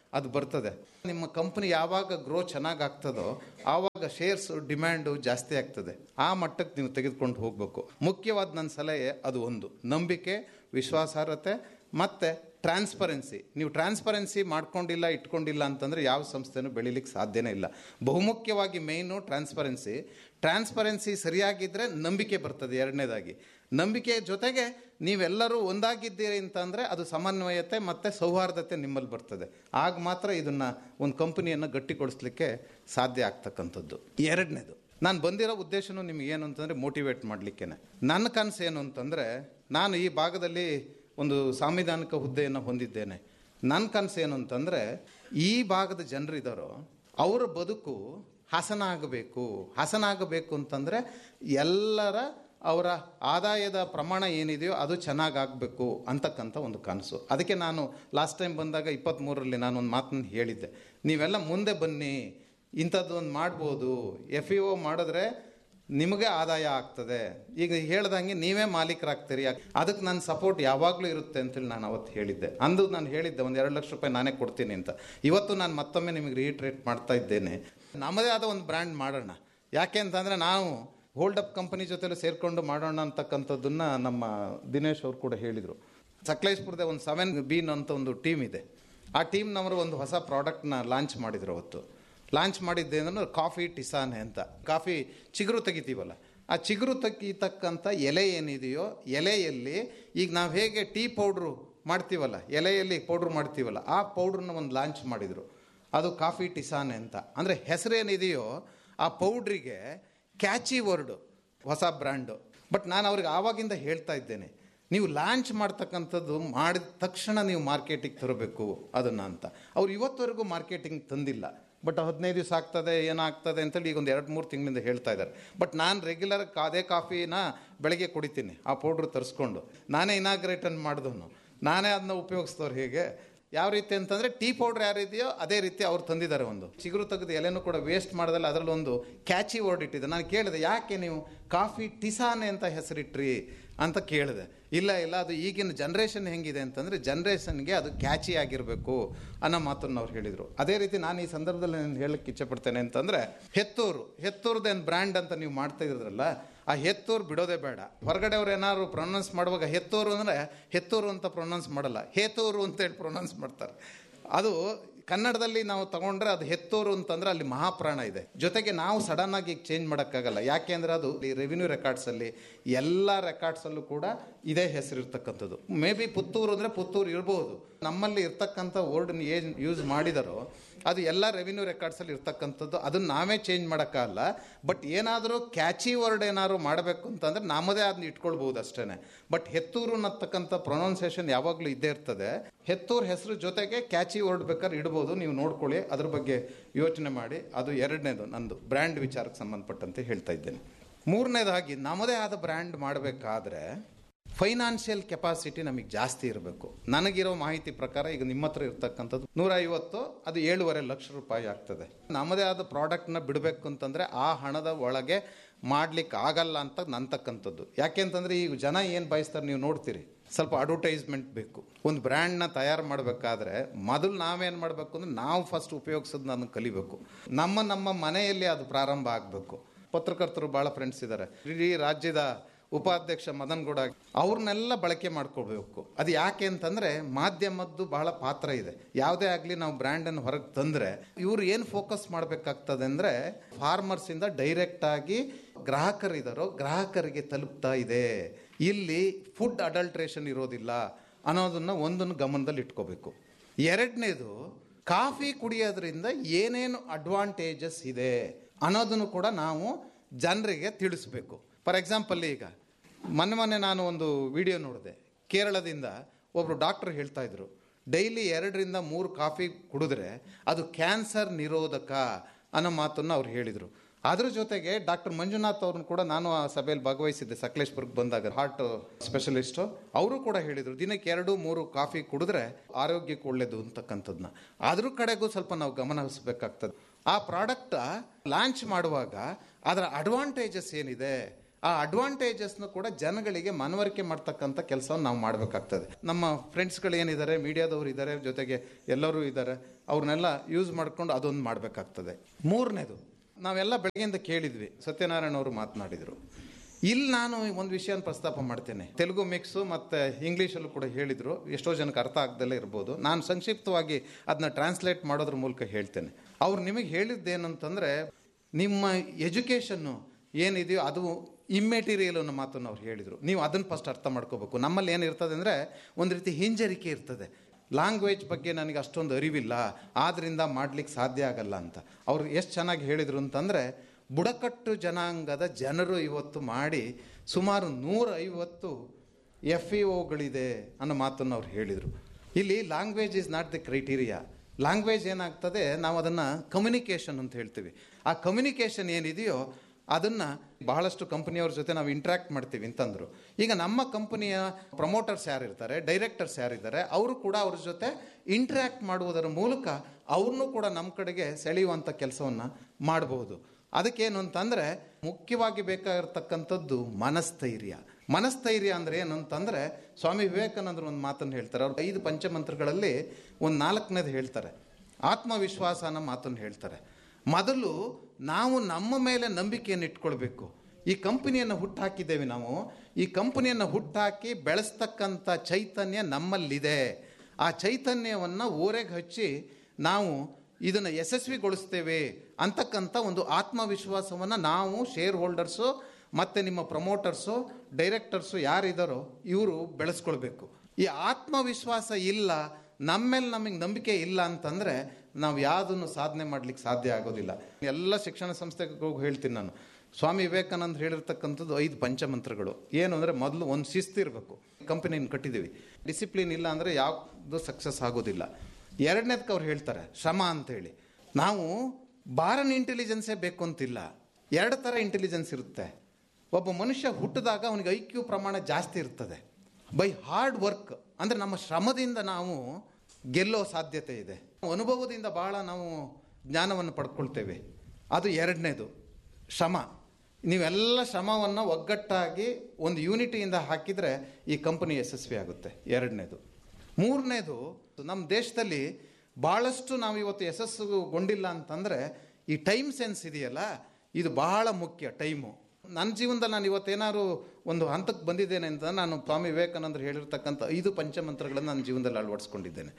[SPEAKER 1] ಅದು ಬರ್ತದೆ ನಿಮ್ಮ ಕಂಪನಿ ಯಾವಾಗ ಗ್ರೋ ಚೆನ್ನಾಗಿ ಆಗ್ತದೋ ಆವಾಗ ಶೇರ್ಸ್ ಡಿಮ್ಯಾಂಡು ಜಾಸ್ತಿ ಆಗ್ತದೆ ಆ ಮಟ್ಟಕ್ಕೆ ನೀವು ತೆಗೆದುಕೊಂಡು ಹೋಗಬೇಕು ಮುಖ್ಯವಾದ ನನ್ನ ಸಲಹೆ ಅದು ಒಂದು ನಂಬಿಕೆ ವಿಶ್ವಾಸಾರ್ಹತೆ ಮತ್ತು ಟ್ರಾನ್ಸ್ಪರೆನ್ಸಿ ನೀವು ಟ್ರಾನ್ಸ್ಪರೆನ್ಸಿ ಮಾಡ್ಕೊಂಡಿಲ್ಲ ಇಟ್ಕೊಂಡಿಲ್ಲ ಅಂತಂದರೆ ಯಾವ ಸಂಸ್ಥೆನೂ ಬೆಳಿಲಿಕ್ಕೆ ಸಾಧ್ಯನೇ ಇಲ್ಲ ಬಹುಮುಖ್ಯವಾಗಿ ಮೇಯ್ನು ಟ್ರಾನ್ಸ್ಪರೆನ್ಸಿ ಟ್ರಾನ್ಸ್ಪರೆನ್ಸಿ ಸರಿಯಾಗಿದ್ದರೆ ನಂಬಿಕೆ ಬರ್ತದೆ ಎರಡನೇದಾಗಿ ನಂಬಿಕೆ ಜೊತೆಗೆ ನೀವೆಲ್ಲರೂ ಒಂದಾಗಿದ್ದೀರಿ ಅಂತಂದರೆ ಅದು ಸಮನ್ವಯತೆ ಮತ್ತು ಸೌಹಾರ್ದತೆ ನಿಮ್ಮಲ್ಲಿ ಬರ್ತದೆ ಆಗ ಮಾತ್ರ ಇದನ್ನು ಒಂದು ಕಂಪನಿಯನ್ನು ಗಟ್ಟಿಗೊಳಿಸ್ಲಿಕ್ಕೆ ಸಾಧ್ಯ ಆಗ್ತಕ್ಕಂಥದ್ದು ಎರಡನೇದು ನಾನು ಬಂದಿರೋ ಉದ್ದೇಶನೂ ನಿಮ್ಗೆ ಏನು ಅಂತಂದರೆ ಮೋಟಿವೇಟ್ ಮಾಡಲಿಕ್ಕೇನೆ ನನ್ನ ಕನಸು ಏನು ಅಂತಂದರೆ ನಾನು ಈ ಭಾಗದಲ್ಲಿ ಒಂದು ಸಾಂವಿಧಾನಿಕ ಹುದ್ದೆಯನ್ನು ಹೊಂದಿದ್ದೇನೆ ನನ್ನ ಕನಸು ಏನು ಅಂತಂದರೆ ಈ ಭಾಗದ ಜನರಿದ್ದಾರೋ ಅವರ ಬದುಕು ಹಸನ ಆಗಬೇಕು ಹಸನ ಆಗಬೇಕು ಅಂತಂದರೆ ಎಲ್ಲರ ಅವರ ಆದಾಯದ ಪ್ರಮಾಣ ಏನಿದೆಯೋ ಅದು ಚೆನ್ನಾಗಿ ಆಗಬೇಕು ಅಂತಕ್ಕಂಥ ಒಂದು ಕನಸು ಅದಕ್ಕೆ ನಾನು ಲಾಸ್ಟ್ ಟೈಮ್ ಬಂದಾಗ ಇಪ್ಪತ್ತ್ಮೂರರಲ್ಲಿ ನಾನು ಒಂದು ಮಾತನ್ನು ಹೇಳಿದ್ದೆ ನೀವೆಲ್ಲ ಮುಂದೆ ಬನ್ನಿ ಇಂಥದ್ದು ಒಂದು ಮಾಡ್ಬೋದು ಎಫ್ ಇ ಒ ಮಾಡಿದ್ರೆ ನಿಮಗೆ ಆದಾಯ ಆಗ್ತದೆ ಈಗ ಹೇಳ್ದಂಗೆ ನೀವೇ ಮಾಲೀಕರಾಗ್ತೀರಿ ಅದಕ್ಕೆ ನನ್ನ ಸಪೋರ್ಟ್ ಯಾವಾಗಲೂ ಇರುತ್ತೆ ಅಂತೇಳಿ ನಾನು ಅವತ್ತು ಹೇಳಿದ್ದೆ ಅಂದು ನಾನು ಹೇಳಿದ್ದೆ ಒಂದು ಎರಡು ಲಕ್ಷ ರೂಪಾಯಿ ನಾನೇ ಕೊಡ್ತೀನಿ ಅಂತ ಇವತ್ತು ನಾನು ಮತ್ತೊಮ್ಮೆ ನಿಮಗೆ ರೀಟ್ರೇಟ್ ಮಾಡ್ತಾ ಇದ್ದೇನೆ ನಮ್ಮದೇ ಆದ ಒಂದು ಬ್ರ್ಯಾಂಡ್ ಮಾಡೋಣ ಯಾಕೆ ಅಂತಂದರೆ ನಾವು ಹೋಲ್ಡಪ್ ಕಂಪನಿ ಜೊತೆಲೂ ಸೇರಿಕೊಂಡು ಮಾಡೋಣ ಅಂತಕ್ಕಂಥದ್ದನ್ನು ನಮ್ಮ ದಿನೇಶ್ ಅವರು ಕೂಡ ಹೇಳಿದರು ಸಕಲೇಶ್ಪುರದ ಒಂದು ಸೆವೆನ್ ಬೀನ್ ಅಂತ ಒಂದು ಟೀಮ್ ಇದೆ ಆ ಟೀಮ್ನವರು ಒಂದು ಹೊಸ ಪ್ರಾಡಕ್ಟ್ನ ಲಾಂಚ್ ಮಾಡಿದ್ರು ಅವತ್ತು ಲಾಂಚ್ ಮಾಡಿದ್ದೆ ಅಂದ್ರೆ ಕಾಫಿ ಟಿಸಾನೆ ಅಂತ ಕಾಫಿ ಚಿಗುರು ತೆಗಿತೀವಲ್ಲ ಆ ಚಿಗುರು ತೆಗಿತಕ್ಕಂಥ ಎಲೆ ಏನಿದೆಯೋ ಎಲೆಯಲ್ಲಿ ಈಗ ನಾವು ಹೇಗೆ ಟೀ ಪೌಡ್ರು ಮಾಡ್ತೀವಲ್ಲ ಎಲೆಯಲ್ಲಿ ಪೌಡ್ರ್ ಮಾಡ್ತೀವಲ್ಲ ಆ ಪೌಡ್ರನ್ನ ಒಂದು ಲಾಂಚ್ ಮಾಡಿದರು ಅದು ಕಾಫಿ ಟಿಸಾನೆ ಅಂತ ಅಂದರೆ ಹೆಸರೇನಿದೆಯೋ ಆ ಪೌಡ್ರಿಗೆ ಕ್ಯಾಚಿ ವರ್ಡು ಹೊಸ ಬ್ರ್ಯಾಂಡು ಬಟ್ ನಾನು ಅವ್ರಿಗೆ ಆವಾಗಿಂದ ಹೇಳ್ತಾ ಇದ್ದೇನೆ ನೀವು ಲಾಂಚ್ ಮಾಡ್ತಕ್ಕಂಥದ್ದು ಮಾಡಿದ ತಕ್ಷಣ ನೀವು ಮಾರ್ಕೆಟಿಗೆ ತರಬೇಕು ಅದನ್ನು ಅಂತ ಅವ್ರು ಇವತ್ತವರೆಗೂ ಮಾರ್ಕೆಟಿಂಗ್ ತಂದಿಲ್ಲ ಬಟ್ ಹದಿನೈದು ದಿವಸ ಆಗ್ತದೆ ಏನಾಗ್ತದೆ ಅಂತೇಳಿ ಈಗ ಒಂದು ಎರಡು ಮೂರು ತಿಂಗಳಿಂದ ಹೇಳ್ತಾ ಇದ್ದಾರೆ ಬಟ್ ನಾನು ರೆಗ್ಯುಲರ್ ಅದೇ ಕಾಫಿನ ಬೆಳಗ್ಗೆ ಕುಡಿತೀನಿ ಆ ಪೌಡ್ರ್ ತರಿಸ್ಕೊಂಡು ನಾನೇ ಇನಾಗ್ರೇಟನ್ ಮಾಡಿದವನು ನಾನೇ ಅದನ್ನ ಉಪಯೋಗಿಸ್ತವ್ರು ಹೇಗೆ ಯಾವ ರೀತಿ ಅಂತಂದರೆ ಟೀ ಪೌಡ್ರ್ ಯಾರಿದೆಯೋ ಅದೇ ರೀತಿ ಅವ್ರು ತಂದಿದ್ದಾರೆ ಒಂದು ಚಿಗುರು ತೆಗೆದು ಎಲೆನೂ ಕೂಡ ವೇಸ್ಟ್ ಮಾಡೋದಲ್ಲ ಅದರಲ್ಲಿ ಒಂದು ಕ್ಯಾಚಿ ವರ್ಡ್ ಇಟ್ಟಿದೆ ನಾನು ಕೇಳಿದೆ ಯಾಕೆ ನೀವು ಕಾಫಿ ಟಿಸಾನೆ ಅಂತ ಹೆಸರಿಟ್ರಿ ಅಂತ ಕೇಳಿದೆ ಇಲ್ಲ ಇಲ್ಲ ಅದು ಈಗಿನ ಜನ್ರೇಷನ್ ಹೆಂಗಿದೆ ಅಂತಂದರೆ ಜನ್ರೇಷನ್ಗೆ ಅದು ಕ್ಯಾಚಿ ಆಗಿರಬೇಕು ಅನ್ನೋ ಮಾತನ್ನು ಅವ್ರು ಹೇಳಿದರು ಅದೇ ರೀತಿ ನಾನು ಈ ಸಂದರ್ಭದಲ್ಲಿ ನಾನು ಹೇಳಕ್ಕೆ ಇಚ್ಛೆಪಡ್ತೇನೆ ಅಂತಂದರೆ ಹೆತ್ತೂರು ಹೆತ್ತೂರ್ದೇನು ಬ್ರ್ಯಾಂಡ್ ಅಂತ ನೀವು ಮಾಡ್ತಾ ಇದ್ರಲ್ಲ ಆ ಹೆತ್ತೂರು ಬಿಡೋದೇ ಬೇಡ ಹೊರಗಡೆ ಅವ್ರು ಏನಾದ್ರು ಪ್ರೊನೌನ್ಸ್ ಮಾಡುವಾಗ ಹೆತ್ತೂರು ಅಂದರೆ ಹೆತ್ತೂರು ಅಂತ ಪ್ರೊನೌನ್ಸ್ ಮಾಡಲ್ಲ ಹೇತೂರು ಅಂತೇಳಿ ಪ್ರೊನೌನ್ಸ್ ಮಾಡ್ತಾರೆ ಅದು ಕನ್ನಡದಲ್ಲಿ ನಾವು ತಗೊಂಡ್ರೆ ಅದು ಹೆತ್ತೂರು ಅಂತಂದ್ರೆ ಅಲ್ಲಿ ಮಹಾಪ್ರಾಣ ಇದೆ ಜೊತೆಗೆ ನಾವು ಸಡನ್ ಆಗಿ ಚೇಂಜ್ ಮಾಡೋಕ್ಕಾಗಲ್ಲ ಯಾಕೆ ಅಂದರೆ ಅದು ಈ ರೆವಿನ್ಯೂ ರೆಕಾರ್ಡ್ಸಲ್ಲಿ ಎಲ್ಲ ರೆಕಾರ್ಡ್ಸಲ್ಲೂ ಕೂಡ ಇದೇ ಹೆಸರು ಇರ್ತಕ್ಕಂಥದ್ದು ಮೇ ಬಿ ಪುತ್ತೂರು ಅಂದರೆ ಪುತ್ತೂರು ಇರ್ಬೋದು ನಮ್ಮಲ್ಲಿ ಇರ್ತಕ್ಕಂಥ ವರ್ಡನ್ನ ಏನು ಯೂಸ್ ಮಾಡಿದಾರೋ ಅದು ಎಲ್ಲ ರೆವಿನ್ಯೂ ರೆಕಾರ್ಡ್ಸಲ್ಲಿ ಇರ್ತಕ್ಕಂಥದ್ದು ಅದನ್ನು ನಾವೇ ಚೇಂಜ್ ಮಾಡೋಕ್ಕಾಗಲ್ಲ ಬಟ್ ಏನಾದರೂ ಕ್ಯಾಚಿ ವರ್ಡ್ ಏನಾದ್ರು ಮಾಡಬೇಕು ಅಂತಂದರೆ ನಮ್ಮದೇ ಅದನ್ನ ಇಟ್ಕೊಳ್ಬೋದು ಅಷ್ಟೇ ಬಟ್ ಹೆತ್ತೂರು ಅನ್ನತಕ್ಕಂಥ ಪ್ರೊನೌನ್ಸಿಯೇಷನ್ ಯಾವಾಗಲೂ ಇದ್ದೇ ಇರ್ತದೆ ಹೆತ್ತೂರು ಹೆಸರು ಜೊತೆಗೆ ಕ್ಯಾಚಿ ವರ್ಡ್ ಬೇಕಾದ್ರೆ ಇಡ್ಬೋದು ನೀವು ನೋಡ್ಕೊಳ್ಳಿ ಅದ್ರ ಬಗ್ಗೆ ಯೋಚನೆ ಮಾಡಿ ಅದು ಎರಡನೇದು ನಂದು ಬ್ರ್ಯಾಂಡ್ ವಿಚಾರಕ್ಕೆ ಸಂಬಂಧಪಟ್ಟಂತೆ ಹೇಳ್ತಾ ಇದ್ದೇನೆ ಮೂರನೇದಾಗಿ ನಮ್ಮದೇ ಆದ ಬ್ರ್ಯಾಂಡ್ ಮಾಡಬೇಕಾದ್ರೆ ಫೈನಾನ್ಷಿಯಲ್ ಕೆಪಾಸಿಟಿ ನಮಗೆ ಜಾಸ್ತಿ ಇರಬೇಕು ನನಗಿರೋ ಮಾಹಿತಿ ಪ್ರಕಾರ ಈಗ ನಿಮ್ಮ ಹತ್ರ ಇರ್ತಕ್ಕಂಥದ್ದು ನೂರ ಐವತ್ತು ಅದು ಏಳುವರೆ ಲಕ್ಷ ರೂಪಾಯಿ ಆಗ್ತದೆ ನಮ್ಮದೇ ಆದ ಪ್ರಾಡಕ್ಟ್ನ ಬಿಡಬೇಕು ಅಂತಂದರೆ ಆ ಹಣದ ಒಳಗೆ ಮಾಡ್ಲಿಕ್ಕೆ ಆಗಲ್ಲ ಅಂತ ನಂತಕ್ಕಂಥದ್ದು ಯಾಕೆ ಅಂತಂದರೆ ಈಗ ಜನ ಏನು ಬಯಸ್ತಾರೆ ನೀವು ನೋಡ್ತೀರಿ ಸ್ವಲ್ಪ ಅಡ್ವರ್ಟೈಸ್ಮೆಂಟ್ ಬೇಕು ಒಂದು ಬ್ರ್ಯಾಂಡ್ನ ತಯಾರು ಮಾಡಬೇಕಾದ್ರೆ ಮೊದಲು ನಾವೇನು ಮಾಡಬೇಕು ಅಂದರೆ ನಾವು ಫಸ್ಟ್ ಉಪಯೋಗಿಸೋದು ನಾನು ಕಲಿಬೇಕು ನಮ್ಮ ನಮ್ಮ ಮನೆಯಲ್ಲಿ ಅದು ಪ್ರಾರಂಭ ಆಗಬೇಕು ಪತ್ರಕರ್ತರು ಭಾಳ ಫ್ರೆಂಡ್ಸ್ ಇದ್ದಾರೆ ಇಡೀ ರಾಜ್ಯದ ಉಪಾಧ್ಯಕ್ಷ ಮದನ್ ಗೌಡ ಅವ್ರನ್ನೆಲ್ಲ ಬಳಕೆ ಮಾಡ್ಕೊಳ್ಬೇಕು ಅದು ಯಾಕೆ ಅಂತಂದರೆ ಮಾಧ್ಯಮದ್ದು ಬಹಳ ಪಾತ್ರ ಇದೆ ಯಾವುದೇ ಆಗಲಿ ನಾವು ಬ್ರ್ಯಾಂಡನ್ನು ಹೊರಗೆ ತಂದರೆ ಇವ್ರು ಏನು ಫೋಕಸ್ ಮಾಡಬೇಕಾಗ್ತದೆ ಅಂದರೆ ಫಾರ್ಮರ್ಸಿಂದ ಡೈರೆಕ್ಟಾಗಿ ಗ್ರಾಹಕರಿದ್ದಾರೋ ಗ್ರಾಹಕರಿಗೆ ತಲುಪ್ತಾ ಇದೆ ಇಲ್ಲಿ ಫುಡ್ ಅಡಲ್ಟ್ರೇಷನ್ ಇರೋದಿಲ್ಲ ಅನ್ನೋದನ್ನು ಒಂದನ್ನು ಗಮನದಲ್ಲಿ ಇಟ್ಕೋಬೇಕು ಎರಡನೇದು ಕಾಫಿ ಕುಡಿಯೋದ್ರಿಂದ ಏನೇನು ಅಡ್ವಾಂಟೇಜಸ್ ಇದೆ ಅನ್ನೋದನ್ನು ಕೂಡ ನಾವು ಜನರಿಗೆ ತಿಳಿಸ್ಬೇಕು ಫಾರ್ ಎಕ್ಸಾಂಪಲ್ ಈಗ ಮೊನ್ನೆ ಮೊನ್ನೆ ನಾನು ಒಂದು ವಿಡಿಯೋ ನೋಡಿದೆ ಕೇರಳದಿಂದ ಒಬ್ಬರು ಡಾಕ್ಟರ್ ಹೇಳ್ತಾ ಇದ್ರು ಡೈಲಿ ಎರಡರಿಂದ ಮೂರು ಕಾಫಿ ಕುಡಿದ್ರೆ ಅದು ಕ್ಯಾನ್ಸರ್ ನಿರೋಧಕ ಅನ್ನೋ ಮಾತನ್ನು ಅವ್ರು ಹೇಳಿದರು ಅದ್ರ ಜೊತೆಗೆ ಡಾಕ್ಟರ್ ಮಂಜುನಾಥ್ ಅವ್ರನ್ನ ಕೂಡ ನಾನು ಆ ಸಭೆಯಲ್ಲಿ ಭಾಗವಹಿಸಿದ್ದೆ ಸಕಲೇಶ್ಪುರಕ್ಕೆ ಬಂದಾಗ ಹಾರ್ಟ್ ಸ್ಪೆಷಲಿಸ್ಟು ಅವರು ಕೂಡ ಹೇಳಿದರು ದಿನಕ್ಕೆ ಎರಡು ಮೂರು ಕಾಫಿ ಕುಡಿದ್ರೆ ಆರೋಗ್ಯಕ್ಕೆ ಒಳ್ಳೇದು ಅಂತಕ್ಕಂಥದ್ದನ್ನ ಅದ್ರ ಕಡೆಗೂ ಸ್ವಲ್ಪ ನಾವು ಗಮನ ಹರಿಸ್ಬೇಕಾಗ್ತದೆ ಆ ಪ್ರಾಡಕ್ಟ್ ಲಾಂಚ್ ಮಾಡುವಾಗ ಅದರ ಅಡ್ವಾಂಟೇಜಸ್ ಏನಿದೆ ಆ ಅಡ್ವಾಂಟೇಜಸ್ನು ಕೂಡ ಜನಗಳಿಗೆ ಮನವರಿಕೆ ಮಾಡ್ತಕ್ಕಂಥ ಕೆಲಸವನ್ನು ನಾವು ಮಾಡಬೇಕಾಗ್ತದೆ ನಮ್ಮ ಫ್ರೆಂಡ್ಸ್ಗಳು ಏನಿದ್ದಾರೆ ಮೀಡಿಯಾದವರು ಇದ್ದಾರೆ ಜೊತೆಗೆ ಎಲ್ಲರೂ ಇದ್ದಾರೆ ಅವ್ರನ್ನೆಲ್ಲ ಯೂಸ್ ಮಾಡ್ಕೊಂಡು ಅದೊಂದು ಮಾಡಬೇಕಾಗ್ತದೆ ಮೂರನೇದು ನಾವೆಲ್ಲ ಬೆಳಗ್ಗೆಯಿಂದ ಕೇಳಿದ್ವಿ ಸತ್ಯನಾರಾಯಣ ಅವರು ಮಾತನಾಡಿದರು ಇಲ್ಲಿ ನಾನು ಒಂದು ವಿಷಯನ ಪ್ರಸ್ತಾಪ ಮಾಡ್ತೇನೆ ತೆಲುಗು ಮಿಕ್ಸು ಮತ್ತು ಇಂಗ್ಲೀಷಲ್ಲೂ ಕೂಡ ಹೇಳಿದರು ಎಷ್ಟೋ ಜನಕ್ಕೆ ಅರ್ಥ ಆಗ್ದಲೇ ಇರ್ಬೋದು ನಾನು ಸಂಕ್ಷಿಪ್ತವಾಗಿ ಅದನ್ನ ಟ್ರಾನ್ಸ್ಲೇಟ್ ಮಾಡೋದ್ರ ಮೂಲಕ ಹೇಳ್ತೇನೆ ಅವ್ರು ನಿಮಗೆ ಹೇಳಿದ್ದೇನಂತಂದರೆ ನಿಮ್ಮ ಎಜುಕೇಷನ್ನು ಏನಿದೆಯೋ ಅದು ಇಮ್ಮೆಟೀರಿಯಲ್ ಅನ್ನೋ ಮಾತನ್ನು ಅವ್ರು ಹೇಳಿದರು ನೀವು ಅದನ್ನು ಫಸ್ಟ್ ಅರ್ಥ ಮಾಡ್ಕೋಬೇಕು ನಮ್ಮಲ್ಲಿ ಏನಿರ್ತದೆ ಅಂದರೆ ಒಂದು ರೀತಿ ಹಿಂಜರಿಕೆ ಇರ್ತದೆ ಲ್ಯಾಂಗ್ವೇಜ್ ಬಗ್ಗೆ ನನಗೆ ಅಷ್ಟೊಂದು ಅರಿವಿಲ್ಲ ಆದ್ದರಿಂದ ಮಾಡ್ಲಿಕ್ಕೆ ಸಾಧ್ಯ ಆಗಲ್ಲ ಅಂತ ಅವ್ರು ಎಷ್ಟು ಚೆನ್ನಾಗಿ ಹೇಳಿದರು ಅಂತಂದರೆ ಬುಡಕಟ್ಟು ಜನಾಂಗದ ಜನರು ಇವತ್ತು ಮಾಡಿ ಸುಮಾರು ನೂರ ಐವತ್ತು ಎಫ್ ಇ ಒಗಳಿದೆ ಅನ್ನೋ ಮಾತನ್ನು ಅವ್ರು ಹೇಳಿದರು ಇಲ್ಲಿ language is not the criteria language ಏನಾಗ್ತದೆ ನಾವು ಅದನ್ನು ಕಮ್ಯುನಿಕೇಷನ್ ಅಂತ ಹೇಳ್ತೀವಿ ಆ ಕಮ್ಯುನಿಕೇಷನ್ ಏನಿದೆಯೋ ಅದನ್ನು ಬಹಳಷ್ಟು ಕಂಪನಿಯವ್ರ ಜೊತೆ ನಾವು ಇಂಟ್ರ್ಯಾಕ್ಟ್ ಮಾಡ್ತೀವಿ ಅಂತಂದರು ಈಗ ನಮ್ಮ ಕಂಪನಿಯ ಪ್ರಮೋಟರ್ಸ್ ಯಾರಿರ್ತಾರೆ ಡೈರೆಕ್ಟರ್ಸ್ ಯಾರಿದ್ದಾರೆ ಅವರು ಕೂಡ ಅವ್ರ ಜೊತೆ ಇಂಟ್ರ್ಯಾಕ್ಟ್ ಮಾಡುವುದರ ಮೂಲಕ ಅವ್ರನ್ನೂ ಕೂಡ ನಮ್ಮ ಕಡೆಗೆ ಸೆಳೆಯುವಂಥ ಕೆಲಸವನ್ನು ಮಾಡಬಹುದು ಅದಕ್ಕೇನು ಅಂತಂದರೆ ಮುಖ್ಯವಾಗಿ ಬೇಕಾಗಿರ್ತಕ್ಕಂಥದ್ದು ಮನಸ್ಥೈರ್ಯ ಮನಸ್ಥೈರ್ಯ ಅಂದರೆ ಏನು ಅಂತಂದರೆ ಸ್ವಾಮಿ ವಿವೇಕಾನಂದರು ಒಂದು ಮಾತನ್ನು ಹೇಳ್ತಾರೆ ಅವ್ರು ಐದು ಪಂಚಮಂತ್ರಗಳಲ್ಲಿ ಒಂದು ನಾಲ್ಕನೇದು ಹೇಳ್ತಾರೆ ಆತ್ಮವಿಶ್ವಾಸ ಅನ್ನೋ ಮಾತನ್ನು ಹೇಳ್ತಾರೆ ಮೊದಲು ನಾವು ನಮ್ಮ ಮೇಲೆ ನಂಬಿಕೆಯನ್ನು ಇಟ್ಕೊಳ್ಬೇಕು ಈ ಕಂಪನಿಯನ್ನು ಹುಟ್ಟಾಕಿದ್ದೇವೆ ನಾವು ಈ ಕಂಪನಿಯನ್ನು ಹುಟ್ಟಾಕಿ ಬೆಳೆಸ್ತಕ್ಕಂಥ ಚೈತನ್ಯ ನಮ್ಮಲ್ಲಿದೆ ಆ ಚೈತನ್ಯವನ್ನು ಓರೆಗೆ ಹಚ್ಚಿ ನಾವು ಇದನ್ನು ಯಶಸ್ವಿಗೊಳಿಸ್ತೇವೆ ಅಂತಕ್ಕಂಥ ಒಂದು ಆತ್ಮವಿಶ್ವಾಸವನ್ನು ನಾವು ಶೇರ್ ಹೋಲ್ಡರ್ಸು ಮತ್ತು ನಿಮ್ಮ ಪ್ರಮೋಟರ್ಸು ಡೈರೆಕ್ಟರ್ಸು ಯಾರಿದ್ದಾರೋ ಇವರು ಬೆಳೆಸ್ಕೊಳ್ಬೇಕು ಈ ಆತ್ಮವಿಶ್ವಾಸ ಇಲ್ಲ ನಮ್ಮೇಲೆ ನಮಗೆ ನಂಬಿಕೆ ಇಲ್ಲ ಅಂತಂದರೆ ನಾವು ಯಾವುದನ್ನು ಸಾಧನೆ ಮಾಡಲಿಕ್ಕೆ ಸಾಧ್ಯ ಆಗೋದಿಲ್ಲ ಎಲ್ಲ ಶಿಕ್ಷಣ ಸಂಸ್ಥೆಗೆ ಹೋಗಿ ಹೇಳ್ತೀನಿ ನಾನು ಸ್ವಾಮಿ ವಿವೇಕಾನಂದ ಹೇಳಿರ್ತಕ್ಕಂಥದ್ದು ಐದು ಪಂಚಮಂತ್ರಗಳು ಏನು ಅಂದರೆ ಮೊದಲು ಒಂದು ಶಿಸ್ತಿರಬೇಕು ಕಂಪನಿನ ಕಟ್ಟಿದ್ದೀವಿ ಡಿಸಿಪ್ಲಿನ್ ಇಲ್ಲ ಅಂದರೆ ಯಾವುದು ಸಕ್ಸಸ್ ಆಗೋದಿಲ್ಲ ಎರಡನೇದಕ್ಕೆ ಅವ್ರು ಹೇಳ್ತಾರೆ ಶ್ರಮ ಅಂತೇಳಿ ನಾವು ಬಾರನ್ ಇಂಟೆಲಿಜೆನ್ಸೇ ಬೇಕು ಅಂತಿಲ್ಲ ಎರಡು ಥರ ಇಂಟೆಲಿಜೆನ್ಸ್ ಇರುತ್ತೆ ಒಬ್ಬ ಮನುಷ್ಯ ಹುಟ್ಟಿದಾಗ ಅವನಿಗೆ ಐ ಕ್ಯೂ ಪ್ರಮಾಣ ಜಾಸ್ತಿ ಇರ್ತದೆ ಬೈ ಹಾರ್ಡ್ ವರ್ಕ್ ಅಂದರೆ ನಮ್ಮ ಶ್ರಮದಿಂದ ನಾವು ಗೆಲ್ಲೋ ಸಾಧ್ಯತೆ ಇದೆ ಅನುಭವದಿಂದ ಭಾಳ ನಾವು ಜ್ಞಾನವನ್ನು ಪಡ್ಕೊಳ್ತೇವೆ ಅದು ಎರಡನೇದು ಶ್ರಮ ನೀವೆಲ್ಲ ಶ್ರಮವನ್ನು ಒಗ್ಗಟ್ಟಾಗಿ ಒಂದು ಯೂನಿಟಿಯಿಂದ ಹಾಕಿದರೆ ಈ ಕಂಪನಿ ಯಶಸ್ವಿ ಆಗುತ್ತೆ ಎರಡನೇದು ಮೂರನೇದು ನಮ್ಮ ದೇಶದಲ್ಲಿ ಭಾಳಷ್ಟು ನಾವು ಇವತ್ತು ಯಶಸ್ಸುಗೊಂಡಿಲ್ಲ ಅಂತಂದರೆ ಈ ಟೈಮ್ ಸೆನ್ಸ್ ಇದೆಯಲ್ಲ ಇದು ಬಹಳ ಮುಖ್ಯ ಟೈಮು ನನ್ನ ಜೀವನದಲ್ಲಿ ನಾನು ಇವತ್ತೇನಾದ್ರು ಒಂದು ಹಂತಕ್ಕೆ ಬಂದಿದ್ದೇನೆ ಅಂತ ನಾನು ಸ್ವಾಮಿ ವಿವೇಕಾನಂದರು ಹೇಳಿರ್ತಕ್ಕಂಥ ಐದು ಪಂಚಮಂತ್ರಗಳನ್ನು ನನ್ನ ಜೀವನದಲ್ಲಿ ಅಳವಡಿಸ್ಕೊಂಡಿದ್ದೇನೆ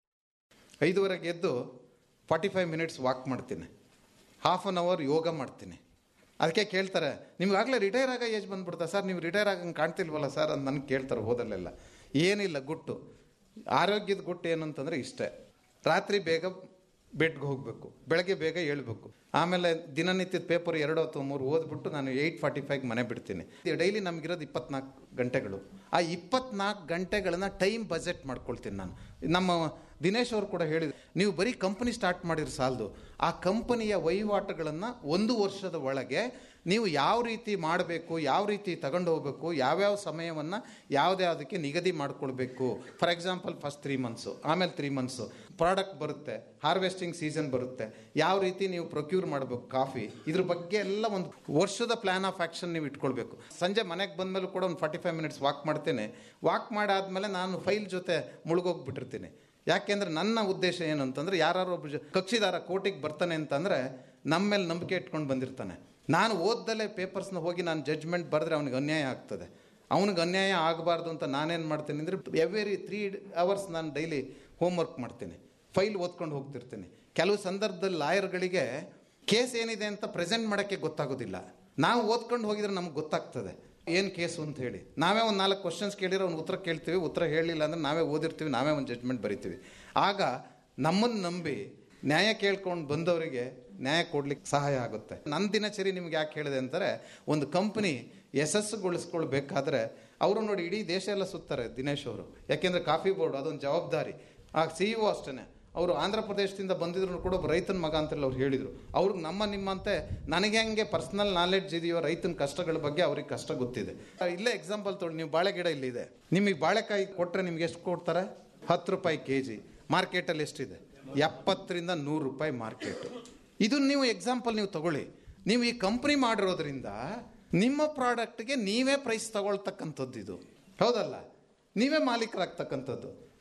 [SPEAKER 1] ಐದುವರೆಗೆ ಎದ್ದು ಫಾರ್ಟಿ ಫೈವ್ ಮಿನಿಟ್ಸ್ ವಾಕ್ ಮಾಡ್ತೀನಿ ಹಾಫ್ ಆನ್ ಅವರ್ ಯೋಗ ಮಾಡ್ತೀನಿ ಅದಕ್ಕೆ ಕೇಳ್ತಾರೆ ನಿಮ್ಗಾಗಲೇ ರಿಟೈರ್ ಆಗೋ ಏಜ್ ಬಂದ್ಬಿಡ್ತಾ ಸರ್ ನೀವು ರಿಟೈರ್ ಆಗಂಗೆ ಕಾಣ್ತಿಲ್ವಲ್ಲ ಸರ್ ಅಂತ ನನಗೆ ಕೇಳ್ತಾರೆ ಹೋದಲ್ಲೆಲ್ಲ ಏನಿಲ್ಲ ಗುಟ್ಟು ಆರೋಗ್ಯದ ಗುಟ್ಟು ಏನು ಅಂತಂದರೆ ಇಷ್ಟೇ ರಾತ್ರಿ ಬೇಗ ಬೆಡ್ಗೆ ಹೋಗಬೇಕು ಬೆಳಗ್ಗೆ ಬೇಗ ಹೇಳ್ಬೇಕು ಆಮೇಲೆ ದಿನನಿತ್ಯದ ಪೇಪರ್ ಎರಡು ಅಥವಾ ಮೂರು ಓದ್ಬಿಟ್ಟು ನಾನು ಏಯ್ಟ್ ಫಾರ್ಟಿ ಫೈವ್ಗೆ ಮನೆ ಬಿಡ್ತೀನಿ ಡೈಲಿ ನಮಗಿರೋದು ಇಪ್ಪತ್ನಾಲ್ಕು ಗಂಟೆಗಳು ಆ ಇಪ್ಪತ್ನಾಲ್ಕು ಗಂಟೆಗಳನ್ನ ಟೈಮ್ ಬಜೆಟ್ ಮಾಡ್ಕೊಳ್ತೀನಿ ನಾನು ನಮ್ಮ ದಿನೇಶ್ ಅವರು ಕೂಡ ಹೇಳಿದ್ರು ನೀವು ಬರೀ ಕಂಪನಿ ಸ್ಟಾರ್ಟ್ ಮಾಡಿದ್ರೆ ಸಾಲದು ಆ ಕಂಪನಿಯ ವಹಿವಾಟುಗಳನ್ನು ಒಂದು ವರ್ಷದ ಒಳಗೆ ನೀವು ಯಾವ ರೀತಿ ಮಾಡಬೇಕು ಯಾವ ರೀತಿ ತಗೊಂಡು ಹೋಗಬೇಕು ಯಾವ್ಯಾವ ಸಮಯವನ್ನು ಯಾವುದ್ಯಾವುದಕ್ಕೆ ನಿಗದಿ ಮಾಡ್ಕೊಳ್ಬೇಕು for example first three months ಆಮೇಲೆ ತ್ರೀ ಮಂತ್ಸು ಪ್ರಾಡಕ್ಟ್ ಬರುತ್ತೆ ಹಾರ್ವೆಸ್ಟಿಂಗ್ ಸೀಸನ್ ಬರುತ್ತೆ ಯಾವ ರೀತಿ ನೀವು ಪ್ರೊಕ್ಯೂರ್ ಮಾಡಬೇಕು ಕಾಫಿ ಇದ್ರ ಬಗ್ಗೆ ಎಲ್ಲ ಒಂದು ವರ್ಷದ ಪ್ಲಾನ್ ಆಫ್ ಆ್ಯಕ್ಷನ್ ನೀವು ಇಟ್ಕೊಳ್ಬೇಕು ಸಂಜೆ ಮನೆಗೆ ಬಂದಮೇಲೂ ಕೂಡ ಒಂದು ಫಾರ್ಟಿ ಫೈವ್ ಮಿನಿಟ್ಸ್ ವಾಕ್ ಮಾಡ್ತೇನೆ ವಾಕ್ ಮಾಡಾದ್ಮೇಲೆ ನಾನು ಫೈಲ್ ಜೊತೆ ಮುಳುಗೋಗ್ಬಿಟ್ಟಿರ್ತೀನಿ ಯಾಕೆಂದ್ರೆ ನನ್ನ ಉದ್ದೇಶ ಏನು ಅಂತಂದ್ರೆ ಯಾರು ಒಬ್ಬ ಜ- ಕಕ್ಷಿದಾರ ಕೋರ್ಟಿಗೆ ಬರ್ತಾನೆ ಅಂತಂದ್ರೆ ನಮ್ಮ ಮೇಲೆ ನಂಬಿಕೆ ಇಟ್ಕೊಂಡು ಬಂದಿರ್ತಾನೆ ನಾನು ಓದ್ದಲೇ ಪೇಪರ್ಸ್ನ ಹೋಗಿ ನಾನು ಜಡ್ಜ್ಮೆಂಟ್ ಬರೆದ್ರೆ ಅವನಿಗೆ ಅನ್ಯಾಯ ಆಗ್ತದೆ ಅವನಿಗೆ ಅನ್ಯಾಯ ಆಗಬಾರ್ದು ಅಂತ ನಾನೇನು ಮಾಡ್ತೀನಿ ಅಂದರೆ ಎವ್ರಿ ತ್ರೀ ಅವರ್ಸ್ ನಾನು ಡೈಲಿ ಹೋಮ್ವರ್ಕ್ ಮಾಡ್ತೀನಿ ಫೈಲ್ ಓದ್ಕೊಂಡು ಹೋಗ್ತಿರ್ತೀನಿ ಕೆಲವು ಸಂದರ್ಭದಲ್ಲಿ ಲಾಯರ್ಗಳಿಗೆ ಕೇಸ್ ಏನಿದೆ ಅಂತ ಪ್ರೆಸೆಂಟ್ ಮಾಡೋಕ್ಕೆ ಗೊತ್ತಾಗೋದಿಲ್ಲ ನಾವು ಓದ್ಕೊಂಡು ಹೋಗಿದ್ರೆ ನಮ್ಗೆ ಗೊತ್ತಾಗ್ತದೆ ಏನು ಕೇಸು ಅಂತ ಹೇಳಿ ನಾವೇ ಒಂದು ನಾಲ್ಕು ಕ್ವಶನ್ಸ್ ಕೇಳಿರೋ ಒಂದು ಉತ್ತರ ಕೇಳ್ತೀವಿ ಉತ್ತರ ಹೇಳಲಿಲ್ಲ ಅಂದರೆ ನಾವೇ ಓದಿರ್ತೀವಿ ನಾವೇ ಒಂದು ಜಡ್ಜ್ಮೆಂಟ್ ಬರಿತೀವಿ ಆಗ ನಮ್ಮನ್ನು ನಂಬಿ ನ್ಯಾಯ ಕೇಳ್ಕೊಂಡು ಬಂದವರಿಗೆ ನ್ಯಾಯ ಕೊಡ್ಲಿಕ್ಕೆ ಸಹಾಯ ಆಗುತ್ತೆ ನನ್ನ ದಿನಚರಿ ನಿಮ್ಗೆ ಯಾಕೆ ಹೇಳಿದೆ ಅಂತಾರೆ ಒಂದು ಕಂಪ್ನಿ ಯಶಸ್ಸುಗೊಳಿಸ್ಕೊಳ್ಬೇಕಾದ್ರೆ ಅವರು ನೋಡಿ ಇಡೀ ದೇಶ ಎಲ್ಲ ಸುತ್ತಾರೆ ದಿನೇಶ್ ಅವರು ಯಾಕೆಂದರೆ ಕಾಫಿ ಬೋರ್ಡ್ ಅದೊಂದು ಜವಾಬ್ದಾರಿ ಆ ಸಿ ಇ ಅಷ್ಟೇ ಅವರು ಆಂಧ್ರ ಪ್ರದೇಶದಿಂದ ಬಂದಿದ್ರು ಕೂಡ ಒಬ್ಬ ರೈತನ ಮಗ ಅಂತೇಳಿ ಅವ್ರು ಹೇಳಿದರು ಅವ್ರಿಗೆ ನಮ್ಮ ನಿಮ್ಮಂತೆ ನನಗೆ ಹೆಂಗೆ ಪರ್ಸನಲ್ ನಾಲೆಡ್ಜ್ ಇದೆಯೋ ರೈತನ ಕಷ್ಟಗಳ ಬಗ್ಗೆ ಅವ್ರಿಗೆ ಕಷ್ಟ ಗೊತ್ತಿದೆ ಆ, ಇಲ್ಲೇ ಎಕ್ಸಾಂಪಲ್ ತೊಗೊಳ್ಳಿ ನೀವು ಬಾಳೆ ಗಿಡ ಇಲ್ಲಿದೆ ನಿಮಗೆ ಬಾಳೆಕಾಯಿ ಕೊಟ್ಟರೆ ನಿಮ್ಗೆ ಎಷ್ಟು ಕೊಡ್ತಾರೆ ಹತ್ತು ರೂಪಾಯಿ ಕೆ ಜಿ ಮಾರ್ಕೆಟಲ್ಲಿ ಎಷ್ಟಿದೆ ಎಪ್ಪತ್ತರಿಂದ ನೂರು ರೂಪಾಯಿ ಮಾರ್ಕೆಟು ಇದನ್ನ ನೀವು ಎಕ್ಸಾಂಪಲ್ ನೀವು ತಗೊಳ್ಳಿ ನೀವು ಈ ಕಂಪ್ನಿ ಮಾಡಿರೋದ್ರಿಂದ ನಿಮ್ಮ ಪ್ರಾಡಕ್ಟ್ಗೆ ನೀವೇ ಪ್ರೈಸ್ ತಗೊಳ್ತಕ್ಕಂಥದ್ದು ಇದು ಹೌದಲ್ಲ ನೀವೇ ಮಾಲೀಕರಾಗ್ತಕ್ಕಂಥದ್ದು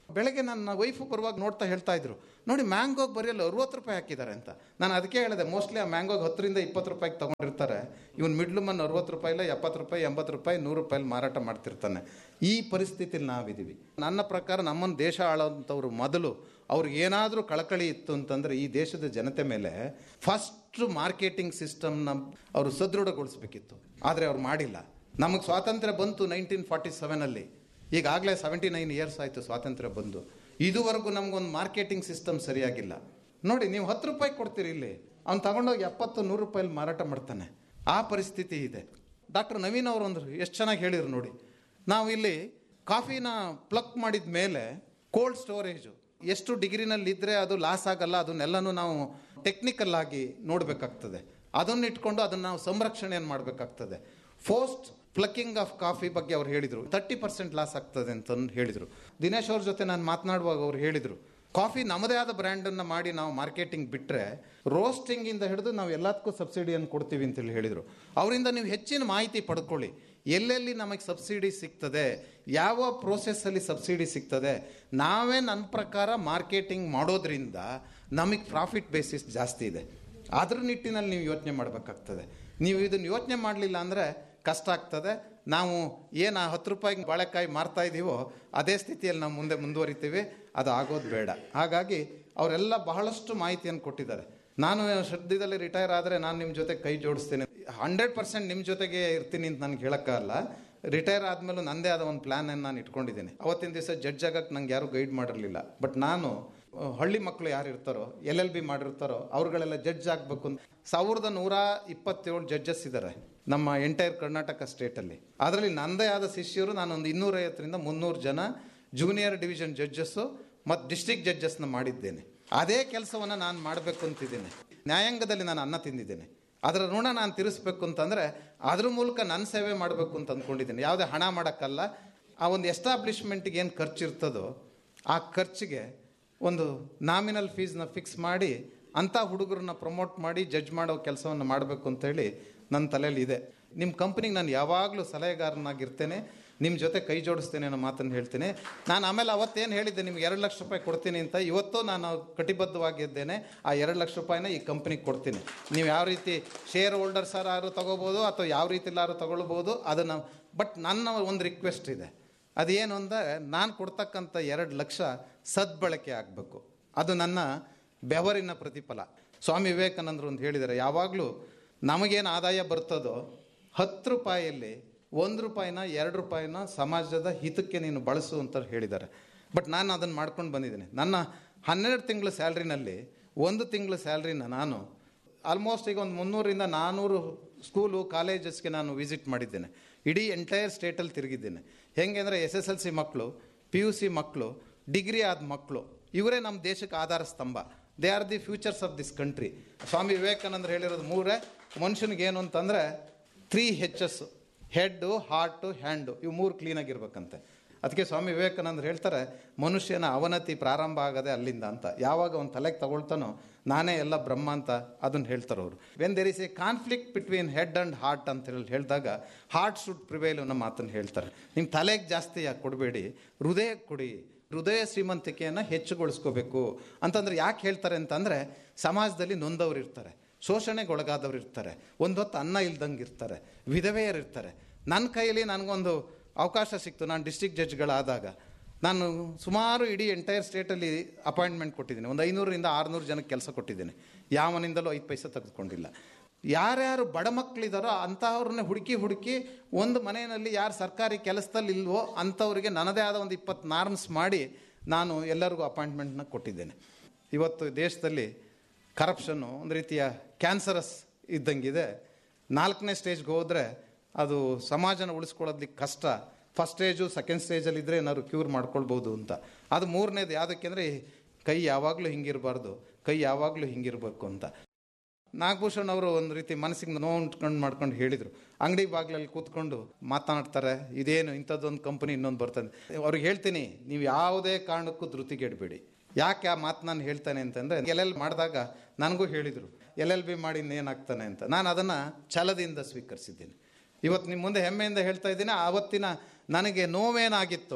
[SPEAKER 1] ಬೆಳಗ್ಗೆ ನನ್ನ ವೈಫು ಬರುವಾಗ ನೋಡ್ತಾ ಹೇಳ್ತಾ ಇದ್ರು ನೋಡಿ ಮ್ಯಾಂಗೋಗೆ ಬರೆಯಲ್ಲ ಅರುವತ್ತು ರೂಪಾಯಿ ಹಾಕಿದ್ದಾರೆ ಅಂತ ನಾನು ಅದಕ್ಕೆ ಹೇಳಿದೆ ಮೋಸ್ಟ್ಲಿ ಆ ಮ್ಯಾಂಗೋಗೆ ಹತ್ತರಿಂದ ಇಪ್ಪತ್ತು ರೂಪಾಯಿಗೆ ತೊಗೊಂಡಿರ್ತಾರೆ ಇವನು ಮಿಡ್ಲ್ ಮನ್ ಅರುವತ್ತು ರೂಪಾಯಿ ಇಲ್ಲ ಎಪ್ಪತ್ತು ರೂಪಾಯಿ ಎಂಬತ್ತು ರೂಪಾಯಿ ನೂರು ರೂಪಾಯಿ ಮಾರಾಟ ಮಾಡ್ತಿರ್ತಾನೆ ಈ ಪರಿಸ್ಥಿತಿಲಿ ನಾವಿದ್ದೀವಿ ನನ್ನ ಪ್ರಕಾರ ನಮ್ಮನ್ನು ದೇಶ ಆಳೋಂಥವ್ರು ಮೊದಲು ಅವ್ರಿಗೆ ಏನಾದರೂ ಕಳಕಳಿ ಇತ್ತು ಅಂತಂದರೆ ಈ ದೇಶದ ಜನತೆ ಮೇಲೆ ಫಸ್ಟ್ ಮಾರ್ಕೆಟಿಂಗ್ ಸಿಸ್ಟಮ್ನ ಅವರು ಸದೃಢಗೊಳಿಸ್ಬೇಕಿತ್ತು ಆದರೆ ಅವ್ರು ಮಾಡಿಲ್ಲ ನಮಗೆ ಸ್ವಾತಂತ್ರ್ಯ ಬಂತು ನೈನ್ಟೀನ್ ಫಾರ್ಟಿ ಸೆವೆನಲ್ಲಿ ಈಗಾಗಲೇ ಸೆವೆಂಟಿ ನೈನ್ ಇಯರ್ಸ್ ಆಯಿತು ಸ್ವಾತಂತ್ರ್ಯ ಬಂದು ಇದುವರೆಗೂ ನಮಗೊಂದು ಮಾರ್ಕೆಟಿಂಗ್ ಸಿಸ್ಟಮ್ ಸರಿಯಾಗಿಲ್ಲ ನೋಡಿ ನೀವು ಹತ್ತು ರೂಪಾಯಿ ಕೊಡ್ತೀರಿ ಇಲ್ಲಿ ಅವ್ನು ತಗೊಂಡೋಗಿ ಎಪ್ಪತ್ತು ನೂರು ರೂಪಾಯಲ್ಲಿ ಮಾರಾಟ ಮಾಡ್ತಾನೆ ಆ ಪರಿಸ್ಥಿತಿ ಇದೆ ಡಾಕ್ಟರ್ ನವೀನ್ ಅವರು ಒಂದು ಎಷ್ಟು ಚೆನ್ನಾಗಿ ಹೇಳಿದ್ರು ನೋಡಿ ನಾವು ಇಲ್ಲಿ ಕಾಫಿನ ಪ್ಲಕ್ ಮಾಡಿದ ಮೇಲೆ ಕೋಲ್ಡ್ ಸ್ಟೋರೇಜು ಎಷ್ಟು ಡಿಗ್ರಿನಲ್ಲಿ ಇದ್ದರೆ ಅದು ಲಾಸ್ ಆಗಲ್ಲ ಅದನ್ನೆಲ್ಲನೂ ನಾವು ಟೆಕ್ನಿಕಲ್ ಆಗಿ ನೋಡಬೇಕಾಗ್ತದೆ ಅದನ್ನು ಇಟ್ಕೊಂಡು ಅದನ್ನು ನಾವು ಸಂರಕ್ಷಣೆಯನ್ನು ಮಾಡಬೇಕಾಗ್ತದೆ ಫೋಸ್ಟ್ ಪ್ಲಕ್ಕಿಂಗ್ ಆಫ್ ಕಾಫಿ ಬಗ್ಗೆ ಅವ್ರು ಹೇಳಿದರು ತರ್ಟಿ ಪರ್ಸೆಂಟ್ ಲಾಸ್ ಆಗ್ತದೆ ಅಂತಂದು ಹೇಳಿದರು ದಿನೇಶ್ ಅವ್ರ ಜೊತೆ ನಾನು ಮಾತನಾಡುವಾಗ ಅವ್ರು ಹೇಳಿದರು ಕಾಫಿ ನಮ್ಮದೇ ಆದ ಬ್ರ್ಯಾಂಡನ್ನು ಮಾಡಿ ನಾವು ಮಾರ್ಕೆಟಿಂಗ್ ಬಿಟ್ಟರೆ ರೋಸ್ಟಿಂಗಿಂದ ಹಿಡಿದು ನಾವು ಎಲ್ಲದಕ್ಕೂ ಸಬ್ಸಿಡಿಯನ್ನು ಕೊಡ್ತೀವಿ ಅಂತೇಳಿ ಹೇಳಿದರು ಅವರಿಂದ ನೀವು ಹೆಚ್ಚಿನ ಮಾಹಿತಿ ಪಡ್ಕೊಳ್ಳಿ ಎಲ್ಲೆಲ್ಲಿ ನಮಗೆ ಸಬ್ಸಿಡಿ ಸಿಗ್ತದೆ ಯಾವ ಪ್ರೋಸೆಸ್ಸಲ್ಲಿ ಸಬ್ಸಿಡಿ ಸಿಗ್ತದೆ ನಾವೇ ನನ್ನ ಪ್ರಕಾರ ಮಾರ್ಕೆಟಿಂಗ್ ಮಾಡೋದ್ರಿಂದ ನಮಗೆ ಪ್ರಾಫಿಟ್ ಬೇಸಿಸ್ ಜಾಸ್ತಿ ಇದೆ ಅದ್ರ ನಿಟ್ಟಿನಲ್ಲಿ ನೀವು ಯೋಚನೆ ಮಾಡಬೇಕಾಗ್ತದೆ ನೀವು ಇದನ್ನು ಯೋಚನೆ ಮಾಡಲಿಲ್ಲ ಅಂದರೆ ಕಷ್ಟ ಆಗ್ತದೆ ನಾವು ಏನು ಹತ್ತು ರೂಪಾಯಿಗೆ ಬಾಳೆಕಾಯಿ ಮಾರ್ತಾ ಇದ್ದೀವೋ ಅದೇ ಸ್ಥಿತಿಯಲ್ಲಿ ನಾವು ಮುಂದೆ ಮುಂದುವರಿತೀವಿ ಅದು ಆಗೋದು ಬೇಡ ಹಾಗಾಗಿ ಅವರೆಲ್ಲ ಬಹಳಷ್ಟು ಮಾಹಿತಿಯನ್ನು ಕೊಟ್ಟಿದ್ದಾರೆ ನಾನು ಸದ್ಯದಲ್ಲಿ ರಿಟೈರ್ ಆದರೆ ನಾನು ನಿಮ್ಮ ಜೊತೆ ಕೈ ಜೋಡಿಸ್ತೇನೆ ಹಂಡ್ರೆಡ್ ಪರ್ಸೆಂಟ್ ನಿಮ್ಮ ಜೊತೆಗೆ ಇರ್ತೀನಿ ಅಂತ ನನಗೆ ಹೇಳೋಕ್ಕಾಗಲ್ಲ ರಿಟೈರ್ ಆದಮೇಲೂ ನನ್ನದೇ ಆದ ಒಂದು ಪ್ಲ್ಯಾನನ್ನು ನಾನು ಇಟ್ಕೊಂಡಿದ್ದೀನಿ ಅವತ್ತಿನ ದಿವಸ ಜಡ್ಜ್ ಆಗಕ್ಕೆ ನಂಗೆ ಯಾರೂ ಗೈಡ್ ಮಾಡಿರಲಿಲ್ಲ ಬಟ್ ನಾನು ಅಹ್, ಹಳ್ಳಿ ಮಕ್ಕಳು ಯಾರು ಇರ್ತಾರೋ ಎಲ್ ಎಲ್ ಬಿ ಮಾಡಿರ್ತಾರೋ ಅವ್ರುಗಳೆಲ್ಲ ಜಡ್ಜ್ ಆಗಬೇಕು ಅಂತ ಸಾವಿರದ ನೂರ ಇಪ್ಪತ್ತೇಳು ಜಡ್ಜಸ್ ಇದ್ದಾರೆ ನಮ್ಮ ಎಂಟೈರ್ ಕರ್ನಾಟಕ ಸ್ಟೇಟಲ್ಲಿ ಅದರಲ್ಲಿ ನನ್ನದೇ ಆದ ಶಿಷ್ಯರು ನಾನೊಂದು ಇನ್ನೂರೈವತ್ತರಿಂದ ಮುನ್ನೂರು ಜನ ಜೂನಿಯರ್ ಡಿವಿಷನ್ ಜಡ್ಜಸ್ಸು ಮತ್ತು ಡಿಸ್ಟ್ರಿಕ್ಟ್ ಜಡ್ಜಸ್ನ ಮಾಡಿದ್ದೇನೆ ಅದೇ ಕೆಲಸವನ್ನು ನಾನು ಮಾಡಬೇಕು ಅಂತಿದ್ದೇನೆ ನ್ಯಾಯಾಂಗದಲ್ಲಿ ನಾನು ಅನ್ನ ತಿಂದಿದ್ದೇನೆ ಅದರ ಋಣ ನಾನು ತೀರಿಸ್ಬೇಕು ಅಂತಂದರೆ ಅದ್ರ ಮೂಲಕ ನನ್ನ ಸೇವೆ ಮಾಡಬೇಕು ಅಂತ ಅಂದ್ಕೊಂಡಿದ್ದೀನಿ ಯಾವುದೇ ಹಣ ಮಾಡೋಕ್ಕಲ್ಲ ಆ ಒಂದು ಎಸ್ಟಾಬ್ಲಿಷ್ಮೆಂಟ್ಗೆ ಏನು ಖರ್ಚು ಇರ್ತದೋ ಆ ಖರ್ಚಿಗೆ ಒಂದು ನಾಮಿನಲ್ ಫೀಸ್ನ ಫಿಕ್ಸ್ ಮಾಡಿ ಅಂಥ ಹುಡುಗರನ್ನ ಪ್ರಮೋಟ್ ಮಾಡಿ ಜಡ್ಜ್ ಮಾಡೋ ಕೆಲಸವನ್ನು ಮಾಡಬೇಕು ಅಂತೇಳಿ ನನ್ನ ತಲೆಯಲ್ಲಿ ಇದೆ ನಿಮ್ಮ ಕಂಪ್ನಿಗೆ ನಾನು ಯಾವಾಗಲೂ ಸಲಹೆಗಾರನಾಗಿರ್ತೇನೆ ನಿಮ್ಮ ಜೊತೆ ಕೈ ಜೋಡಿಸ್ತೇನೆ ಅನ್ನೋ ಮಾತನ್ನು ಹೇಳ್ತೀನಿ ನಾನು ಆಮೇಲೆ ಅವತ್ತೇನು ಹೇಳಿದ್ದೆ ನಿಮ್ಗೆ ಎರಡು ಲಕ್ಷ ರೂಪಾಯಿ ಕೊಡ್ತೀನಿ ಅಂತ ಇವತ್ತು ನಾನು ಕಟಿಬದ್ಧವಾಗಿದ್ದೇನೆ ಆ ಎರಡು ಲಕ್ಷ ರೂಪಾಯಿನ ಈ ಕಂಪ್ನಿಗೆ ಕೊಡ್ತೀನಿ ನೀವು ಯಾವ ರೀತಿ ಶೇರ್ ಹೋಲ್ಡರ್ಸ್ ಯಾರು ತಗೋಬೋದು ಅಥವಾ ಯಾವ ರೀತಿಲಾರು ತಗೊಳ್ಬೋದು ಅದನ್ನು ಬಟ್ ನನ್ನ ಒಂದು ರಿಕ್ವೆಸ್ಟ್ ಇದೆ ಅದೇನು ಅಂದರೆ ನಾನು ಕೊಡ್ತಕ್ಕಂಥ ಎರಡು ಲಕ್ಷ ಸದ್ಬಳಕೆ ಆಗಬೇಕು ಅದು ನನ್ನ ಬೆವರಿನ ಪ್ರತಿಫಲ ಸ್ವಾಮಿ ವಿವೇಕಾನಂದರು ಅಂತ ಹೇಳಿದ್ದಾರೆ ಯಾವಾಗಲೂ ನಮಗೇನು ಆದಾಯ ಬರ್ತದೋ ಹತ್ತು ರೂಪಾಯಿಯಲ್ಲಿ ಒಂದು ರೂಪಾಯಿನ ಎರಡು ರೂಪಾಯಿನ ಸಮಾಜದ ಹಿತಕ್ಕೆ ನೀನು ಬಳಸು ಅಂತ ಹೇಳಿದ್ದಾರೆ ಬಟ್ ನಾನು ಅದನ್ನು ಮಾಡ್ಕೊಂಡು ಬಂದಿದ್ದೀನಿ ನನ್ನ ಹನ್ನೆರಡು ತಿಂಗಳ ಸ್ಯಾಲ್ರಿನಲ್ಲಿ ಒಂದು ತಿಂಗಳ ಸ್ಯಾಲ್ರಿನ ನಾನು ಆಲ್ಮೋಸ್ಟ್ ಈಗ ಒಂದು ಮುನ್ನೂರಿಂದ ನಾನ್ನೂರು ಸ್ಕೂಲು ಕಾಲೇಜಸ್ಗೆ ನಾನು ವಿಸಿಟ್ ಮಾಡಿದ್ದೇನೆ ಇಡೀ ಎಂಟೈರ್ ಸ್ಟೇಟಲ್ಲಿ ತಿರುಗಿದ್ದೇನೆ ಹೆಂಗೆ ಅಂದರೆ ಎಸ್ ಎಸ್ ಎಲ್ ಸಿ ಮಕ್ಕಳು ಪಿ ಯು ಸಿ ಮಕ್ಕಳು ಡಿಗ್ರಿ ಆದ ಮಕ್ಕಳು ಇವರೇ ನಮ್ಮ ದೇಶಕ್ಕೆ ಆಧಾರ ಸ್ತಂಭ they are the futures of this country Swami ವಿವೇಕಾನಂದರು ಹೇಳಿರೋದು ಮೂರೇ ಮನುಷ್ಯನಿಗೆ ಏನು ಅಂತಂದರೆ three H's head heart hand ಇವು ಮೂರು ಕ್ಲೀನಾಗಿರ್ಬೇಕಂತೆ ಅದಕ್ಕೆ ಸ್ವಾಮಿ ವಿವೇಕಾನಂದರು ಹೇಳ್ತಾರೆ ಮನುಷ್ಯನ ಅವನತಿ ಪ್ರಾರಂಭ ಆಗದೆ ಅಲ್ಲಿಂದ ಅಂತ ಯಾವಾಗ ಅವ್ನು ತಲೆಗೆ ತಗೊಳ್ತಾನೋ ನಾನೇ ಎಲ್ಲ ಬ್ರಹ್ಮ ಅಂತ ಅದನ್ನು ಹೇಳ್ತಾರೆ ಅವರು when there is a conflict between head and heart ಅಂತ ಹೇಳಿ ಹೇಳಿದಾಗ ಹಾರ್ಟ್ ಶುಡ್ ಪ್ರಿವೈಲ್ ಅನ್ನೋ ಮಾತನ್ನು ಹೇಳ್ತಾರೆ ನಿಮ್ಮ ತಲೆಗೆ ಜಾಸ್ತಿ ಯಾಕೆ ಕೊಡಬೇಡಿ ಹೃದಯಕ್ಕೆ ಕೊಡಿ ಹೃದಯ ಶ್ರೀಮಂತಿಕೆಯನ್ನು ಹೆಚ್ಚುಗೊಳಿಸ್ಕೋಬೇಕು ಅಂತಂದ್ರೆ ಯಾಕೆ ಹೇಳ್ತಾರೆ ಅಂತಂದರೆ ಸಮಾಜದಲ್ಲಿ ನೊಂದವರು ಇರ್ತಾರೆ ಶೋಷಣೆಗೊಳಗಾದವ್ರು ಇರ್ತಾರೆ ಒಂದು ಹೊತ್ತು ಅನ್ನ ಇಲ್ದಂಗೆ ಇರ್ತಾರೆ ವಿಧವೆಯರು ಇರ್ತಾರೆ ನನ್ನ ಕೈಯಲ್ಲಿ ನನಗೊಂದು ಅವಕಾಶ ಸಿಕ್ತು ನಾನು ಡಿಸ್ಟ್ರಿಕ್ಟ್ ಜಡ್ಜ್ಗಳಾದಾಗ ನಾನು ಸುಮಾರು ಇಡೀ ಎಂಟೈರ್ ಸ್ಟೇಟಲ್ಲಿ ಅಪಾಯಿಂಟ್ಮೆಂಟ್ ಕೊಟ್ಟಿದ್ದೀನಿ ಒಂದು ಐನೂರರಿಂದ ಆರುನೂರು ಜನಕ್ಕೆ ಕೆಲಸ ಕೊಟ್ಟಿದ್ದೀನಿ ಯಾವನಿಂದಲೂ ಐದು ಪೈಸೆ ತೆಗೆದುಕೊಂಡಿಲ್ಲ ಯಾರ್ಯಾರು ಬಡ ಮಕ್ಕಳಿದಾರೋ ಅಂಥವ್ರನ್ನೇ ಹುಡುಕಿ ಹುಡುಕಿ ಒಂದು ಮನೆಯಲ್ಲಿ ಯಾರು ಸರ್ಕಾರಿ ಕೆಲಸದಲ್ಲಿ ಇಲ್ವೋ ಅಂಥವ್ರಿಗೆ ನನ್ನದೇ ಆದ ಒಂದು ಇಪ್ಪತ್ತು ನಾರ್ಮ್ಸ್ ಮಾಡಿ ನಾನು ಎಲ್ಲರಿಗೂ ಅಪಾಯಿಂಟ್ಮೆಂಟ್ನ ಕೊಟ್ಟಿದ್ದೇನೆ ಇವತ್ತು ದೇಶದಲ್ಲಿ ಕರಪ್ಷನ್ನು ಒಂದು ರೀತಿಯ ಕ್ಯಾನ್ಸರಸ್ ಇದ್ದಂಗಿದೆ ನಾಲ್ಕನೇ ಸ್ಟೇಜ್ಗೆ ಹೋದರೆ ಅದು ಸಮಾಜನ ಉಳಿಸ್ಕೊಳ್ಳೋದಕ್ಕೆ ಕಷ್ಟ ಫಸ್ಟ್ ಸ್ಟೇಜು ಸೆಕೆಂಡ್ ಸ್ಟೇಜಲ್ಲಿ ಇದ್ದರೆ ಏನಾದ್ರು ಕ್ಯೂರ್ ಮಾಡ್ಕೊಳ್ಬೋದು ಅಂತ ಅದು ಮೂರನೇದು ಯಾವುದಕ್ಕೆ ಅಂದರೆ ಕೈ ಯಾವಾಗಲೂ ಹಿಂಗಿರಬಾರ್ದು ಕೈ ಯಾವಾಗಲೂ ಹಿಂಗಿರಬೇಕು ಅಂತ ನಾಗಭೂಷಣ್ ಅವರು ಒಂದು ರೀತಿ ಮನಸ್ಸಿಗೆ ನೋವು ಉಂಟ್ಕೊಂಡು ಮಾಡ್ಕೊಂಡು ಹೇಳಿದರು ಅಂಗಡಿ ಬಾಗಿಲಲ್ಲಿ ಕೂತ್ಕೊಂಡು ಮಾತನಾಡ್ತಾರೆ ಇದೇನು ಇಂಥದ್ದೊಂದು ಕಂಪನಿ ಇನ್ನೊಂದು ಬರ್ತದೆ ಅವ್ರಿಗೆ ಹೇಳ್ತೀನಿ ನೀವು ಯಾವುದೇ ಕಾರಣಕ್ಕೂ ಧೃತಿಗೆಡಬೇಡಿ ಯಾಕೆ ಆ ಮಾತು ನಾನು ಹೇಳ್ತಾನೆ ಅಂತಂದರೆ ಎಲ್ ಎಲ್ ಮಾಡಿದಾಗ ನನಗೂ ಹೇಳಿದರು ಎಲ್ ಎಲ್ ಬಿ ಮಾಡಿ ಏನಾಗ್ತಾನೆ ಅಂತ ನಾನು ಅದನ್ನು ಛಲದಿಂದ ಸ್ವೀಕರಿಸಿದ್ದೀನಿ ಇವತ್ತು ನಿಮ್ಮ ಮುಂದೆ ಹೆಮ್ಮೆಯಿಂದ ಹೇಳ್ತಾ ಇದ್ದೀನಿ ಆವತ್ತಿನ ನನಗೆ ನೋವೇನಾಗಿತ್ತೋ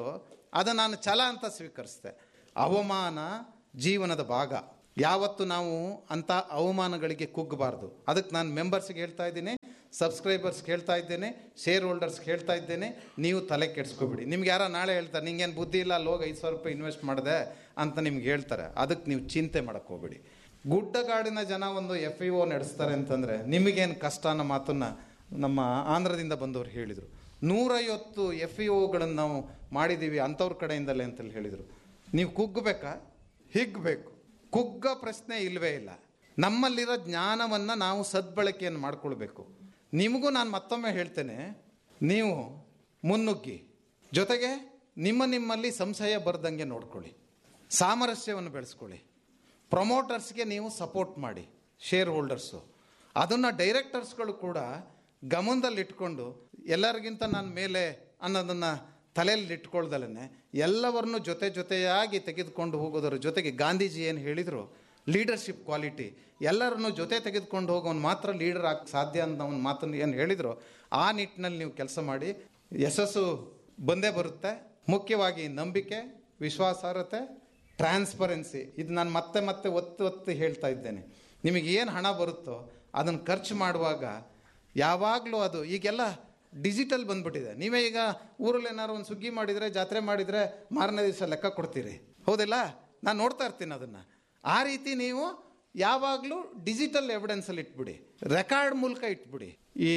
[SPEAKER 1] ಅದು ನಾನು ಛಲ ಅಂತ ಸ್ವೀಕರಿಸಿದೆ ಅವಮಾನ ಜೀವನದ ಭಾಗ ಯಾವತ್ತು ನಾವು ಅಂಥ ಅವಮಾನಗಳಿಗೆ ಕುಗ್ಗಬಾರ್ದು ಅದಕ್ಕೆ ನಾನು ಮೆಂಬರ್ಸ್ಗೆ ಹೇಳ್ತಾ ಇದ್ದೀನಿ ಸಬ್ಸ್ಕ್ರೈಬರ್ಸ್ಗೆ ಹೇಳ್ತಾ ಇದ್ದೇನೆ ಶೇರ್ ಹೋಲ್ಡರ್ಸ್ಗೆ ಹೇಳ್ತಾ ಇದ್ದೇನೆ ನೀವು ತಲೆ ಕೆಡಿಸ್ಕೊಬಿಡಿ ನಿಮ್ಗೆ ಯಾರೋ ನಾಳೆ ಹೇಳ್ತಾರೆ ನಿಂಗೇನು ಬುದ್ಧಿ ಇಲ್ಲ ಅಲ್ಲಿ ಹೋಗಿ ಐದು ಸಾವಿರ ರೂಪಾಯಿ ಇನ್ವೆಸ್ಟ್ ಮಾಡಿದೆ ಅಂತ ನಿಮ್ಗೆ ಹೇಳ್ತಾರೆ ಅದಕ್ಕೆ ನೀವು ಚಿಂತೆ ಮಾಡಕ್ಕೆ ಹೋಗ್ಬೇಡಿ ಗುಡ್ಡಗಾಡಿನ ಜನ ಒಂದು ಎಫ್ ಇ ಒ ನಡೆಸ್ತಾರೆ ಅಂತಂದರೆ ನಿಮಗೇನು ಕಷ್ಟ ಅನ್ನೋ ಮಾತನ್ನ ನಮ್ಮ ಆಂಧ್ರದಿಂದ ಬಂದವರು ಹೇಳಿದರು ನೂರೈವತ್ತು ಎಫ್ ಇ ಒಗಳನ್ನು ನಾವು ಮಾಡಿದ್ದೀವಿ ಅಂಥವ್ರ ಕಡೆಯಿಂದಲೇ ಅಂತೇಳಿ ಹೇಳಿದರು ನೀವು ಕುಗ್ಗಬೇಕಾ ಹಿಗ್ಬೇಕು ಕುಗ್ಗ ಪ್ರಶ್ನೆ ಇಲ್ಲವೇ ಇಲ್ಲ ನಮ್ಮಲ್ಲಿರೋ ಜ್ಞಾನವನ್ನು ನಾವು ಸದ್ಬಳಕೆಯನ್ನು ಮಾಡ್ಕೊಳ್ಬೇಕು ನಿಮಗೂ ನಾನು ಮತ್ತೊಮ್ಮೆ ಹೇಳ್ತೇನೆ ನೀವು ಮುನ್ನುಗ್ಗಿ ಜೊತೆಗೆ ನಿಮ್ಮ ನಿಮ್ಮಲ್ಲಿ ಸಂಶಯ ಬರ್ದಂಗೆ ನೋಡ್ಕೊಳ್ಳಿ ಸಾಮರಸ್ಯವನ್ನು ಬೆಳೆಸ್ಕೊಳ್ಳಿ ಪ್ರಮೋಟರ್ಸ್ಗೆ ನೀವು ಸಪೋರ್ಟ್ ಮಾಡಿ ಶೇರ್ ಹೋಲ್ಡರ್ಸು ಅದನ್ನು ಡೈರೆಕ್ಟರ್ಸ್ಗಳು ಕೂಡ ಗಮನದಲ್ಲಿಟ್ಕೊಂಡು ಎಲ್ಲರಿಗಿಂತ ನಾನು ಮೇಲೆ ಅನ್ನೋದನ್ನು ತಲೆಯಲ್ಲಿ ಇಟ್ಕೊಳ್ದಲೇ ಎಲ್ಲವರನ್ನು ಜೊತೆ ಜೊತೆಯಾಗಿ ತೆಗೆದುಕೊಂಡು ಹೋಗೋದರ ಜೊತೆಗೆ ಗಾಂಧೀಜಿ ಏನು ಹೇಳಿದರು ಲೀಡರ್ಶಿಪ್ ಕ್ವಾಲಿಟಿ ಎಲ್ಲರನ್ನು ಜೊತೆ ತೆಗೆದುಕೊಂಡು ಹೋಗೋನು ಮಾತ್ರ ಲೀಡರ್ ಆಗ ಸಾಧ್ಯ ಅಂತ ಅವನ ಮಾತನ್ನು ಏನು ಹೇಳಿದ್ರು ಆ ನಿಟ್ಟಿನಲ್ಲಿ ನೀವು ಕೆಲಸ ಮಾಡಿ ಯಶಸ್ಸು ಬಂದೇ ಬರುತ್ತೆ ಮುಖ್ಯವಾಗಿ ನಂಬಿಕೆ ವಿಶ್ವಾಸಾರ್ಹತೆ ಟ್ರಾನ್ಸ್ಪರೆನ್ಸಿ ಇದು ನಾನು ಮತ್ತೆ ಮತ್ತೆ ಒತ್ತು ಒತ್ತು ಹೇಳ್ತಾ ಇದ್ದೇನೆ ನಿಮಗೆ ಏನು ಹಣ ಬರುತ್ತೋ ಅದನ್ನು ಖರ್ಚು ಮಾಡುವಾಗ ಯಾವಾಗಲೂ ಅದು ಈಗೆಲ್ಲ ಡಿಜಿಟಲ್ ಬಂದ್ಬಿಟ್ಟಿದೆ ನೀವೇ ಈಗ ಊರಲ್ಲಿ ಏನಾದ್ರು ಒಂದು ಸುಗ್ಗಿ ಮಾಡಿದರೆ ಜಾತ್ರೆ ಮಾಡಿದರೆ ಮಾರನೇ ದಿವಸ ಲೆಕ್ಕ ಕೊಡ್ತೀರಿ ಹೌದಿಲ್ಲ ನಾನು ನೋಡ್ತಾ ಇರ್ತೀನಿ ಅದನ್ನು ಆ ರೀತಿ ನೀವು ಯಾವಾಗಲೂ ಡಿಜಿಟಲ್ ಎವಿಡೆನ್ಸಲ್ಲಿ ಇಟ್ಬಿಡಿ ರೆಕಾರ್ಡ್ ಮೂಲಕ ಇಟ್ಬಿಡಿ ಈ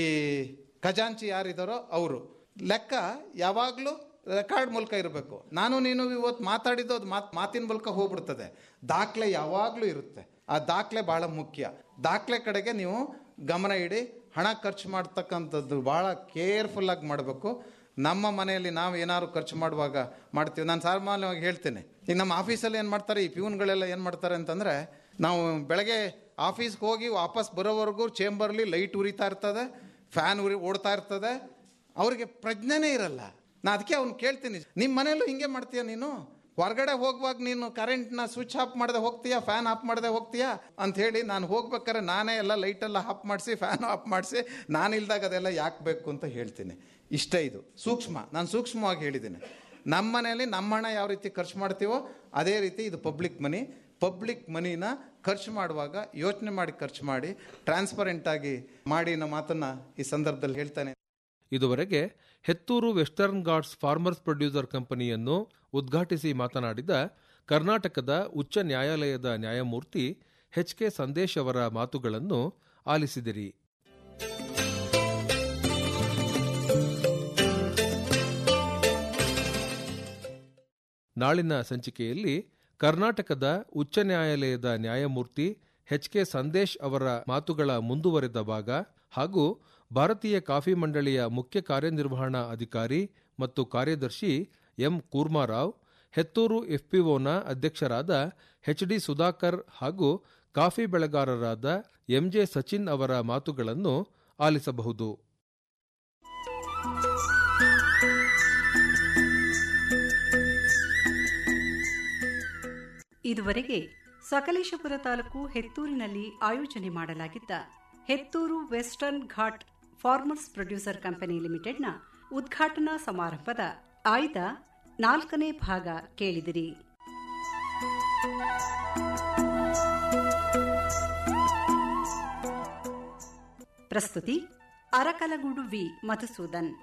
[SPEAKER 1] ಖಜಾಂಚಿ ಯಾರಿದ್ದಾರೋ ಅವರು ಲೆಕ್ಕ ಯಾವಾಗಲೂ ರೆಕಾರ್ಡ್ ಮೂಲಕ ಇರಬೇಕು ನಾನು ನೀನು ಇವತ್ತು ಮಾತಾಡಿದ್ದು ಅದು ಮಾತು ಮಾತಿನ ಮೂಲಕ ಹೋಗ್ಬಿಡ್ತದೆ ದಾಖಲೆ ಯಾವಾಗಲೂ ಇರುತ್ತೆ ಆ ದಾಖಲೆ ಭಾಳ ಮುಖ್ಯ ದಾಖಲೆ ಕಡೆಗೆ ನೀವು ಗಮನ ಇಡಿ ಹಣ ಖರ್ಚು ಮಾಡ್ತಕ್ಕಂಥದ್ದು ಭಾಳ ಕೇರ್ಫುಲ್ಲಾಗಿ ಮಾಡಬೇಕು ನಮ್ಮ ಮನೆಯಲ್ಲಿ ನಾವು ಏನಾದ್ರು ಖರ್ಚು ಮಾಡುವಾಗ ಮಾಡ್ತೀವಿ ನಾನು ಸಾಮಾನ್ಯವಾಗಿ ಹೇಳ್ತೇನೆ ಈಗ ನಮ್ಮ ಆಫೀಸಲ್ಲಿ ಏನು ಮಾಡ್ತಾರೆ ಈ ಪ್ಯೂನ್ಗಳೆಲ್ಲ ಏನು ಮಾಡ್ತಾರೆ ಅಂತಂದರೆ ನಾವು ಬೆಳಗ್ಗೆ ಆಫೀಸ್ಗೆ ಹೋಗಿ ವಾಪಸ್ ಬರೋವರೆಗೂ ಚೇಂಬರ್ಲಿ ಲೈಟ್ ಉರಿತಾ ಇರ್ತದೆ ಫ್ಯಾನ್ ಉರಿ ಓಡ್ತಾ ಇರ್ತದೆ ಅವ್ರಿಗೆ ಪ್ರಜ್ಞೆನೇ ಇರಲ್ಲ ನಾ ಅದಕ್ಕೆ ಅವ್ನು ಕೇಳ್ತೀನಿ ನಿಮ್ಮ ಮನೆಯಲ್ಲೂ ಹಿಂಗೆ ಮಾಡ್ತೀಯ ನೀನು ಹೊರಗಡೆ ಹೋಗುವಾಗ ನೀನು ಕರೆಂಟ್ನ ಸ್ವಿಚ್ ಆಫ್ ಮಾಡದೆ ಹೋಗ್ತೀಯಾ ಫ್ಯಾನ್ ಆಫ್ ಮಾಡದೆ ಹೋಗ್ತೀಯಾ ಅಂತ ಹೇಳಿ ನಾನು ಹೋಗ್ಬೇಕಾದ್ರೆ ನಾನೇ ಎಲ್ಲ ಲೈಟೆಲ್ಲ ಆಫ್ ಮಾಡಿಸಿ ಫ್ಯಾನ್ ಆಫ್ ಮಾಡಿಸಿ ನಾನು ಇಲ್ದಾಗ ಅದೆಲ್ಲ ಯಾಕೆ ಬೇಕು ಅಂತ ಹೇಳ್ತೀನಿ ಇಷ್ಟೇ ಇದು ಸೂಕ್ಷ್ಮ ನಾನು ಸೂಕ್ಷ್ಮವಾಗಿ ಹೇಳಿದ್ದೀನಿ ನಮ್ಮ ಮನೆಯಲ್ಲಿ ನಮ್ಮ ಹಣ ಯಾವ ರೀತಿ ಖರ್ಚು ಮಾಡ್ತೀವೋ ಅದೇ ರೀತಿ ಇದು ಪಬ್ಲಿಕ್ ಮನಿ ಪಬ್ಲಿಕ್ ಮನಿನ ಖರ್ಚು ಮಾಡುವಾಗ ಯೋಚನೆ ಮಾಡಿ ಖರ್ಚು ಮಾಡಿ ಟ್ರಾನ್ಸ್ಪರೆಂಟ್ ಆಗಿ ಮಾಡಿ ಅನ್ನೋ ಮಾತನ್ನ ಈ ಸಂದರ್ಭದಲ್ಲಿ ಹೇಳ್ತಾನೆ
[SPEAKER 2] ಇದುವರೆಗೆ Hetturu western ghats farmers producer ಕಂಪನಿಯನ್ನು ಉದ್ಘಾಟಿಸಿ ಮಾತನಾಡಿದ ಕರ್ನಾಟಕದ ಉಚ್ಚ ನ್ಯಾಯಾಲಯದ ನ್ಯಾಯಮೂರ್ತಿ ಎಚ್ ಕೆ ಸಂದೇಶ್ ಅವರ ಮಾತುಗಳನ್ನು ಆಲಿಸಿದಿರಿ ನಾಳಿನ ಸಂಚಿಕೆಯಲ್ಲಿ ಕರ್ನಾಟಕದ ಉಚ್ಚ ನ್ಯಾಯಾಲಯದ ನ್ಯಾಯಮೂರ್ತಿ ಎಚ್ ಕೆ ಸಂದೇಶ್ ಅವರ ಮಾತುಗಳ ಮುಂದುವರೆದ ಭಾಗ ಹಾಗೂ ಭಾರತೀಯ ಕಾಫಿ ಮಂಡಳಿಯ ಮುಖ್ಯ ಕಾರ್ಯನಿರ್ವಹಣಾ ಅಧಿಕಾರಿ ಮತ್ತು ಕಾರ್ಯದರ್ಶಿ ಎಂ ಕೂರ್ಮಾರಾವ್ ಹೆತ್ತೂರು ಎಫ್ಪಿಒನ ಅಧ್ಯಕ್ಷರಾದ ಎಚ್ ಡಿ ಸುಧಾಕರ್ ಹಾಗೂ ಕಾಫಿ ಬೆಳೆಗಾರರಾದ ಎಂಜೆ ಸಚಿನ್ ಅವರ ಮಾತುಗಳನ್ನು ಆಲಿಸಬಹುದು
[SPEAKER 3] ಇದುವರೆಗೆ ಸಕಲೇಶಪುರ ತಾಲೂಕು ಹೆತ್ತೂರಿನಲ್ಲಿ ಆಯೋಜನೆ ಮಾಡಲಾಗಿದ್ದ Hetturu western ghat farmers producer company ಲಿಮಿಟೆಡ್ನ ಉದ್ಘಾಟನಾ ಸಮಾರಂಭದ ಆಯ್ದ ನಾಲ್ಕನೇ ಭಾಗ ಕೇಳಿದಿರಿ ಪ್ರಸ್ತುತಿ ಅರಕಲಗೂಡು ವಿ ಮಧುಸೂದನ್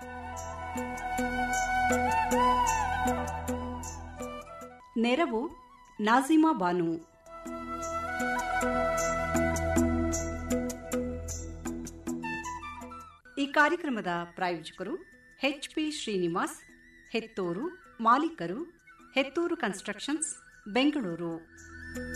[SPEAKER 3] ನೆರವು ನಾಜಿಮಾ ಬಾನು ಈ ಕಾರ್ಯಕ್ರಮದ ಪ್ರಾಯೋಜಕರು ಎಚ್ಪಿ ಶ್ರೀನಿವಾಸ್ ಹೆತ್ತೂರು ಮಾಲೀಕರು ಹೆತ್ತೂರು ಕನ್ಸ್ಟ್ರಕ್ಷನ್ಸ್ ಬೆಂಗಳೂರು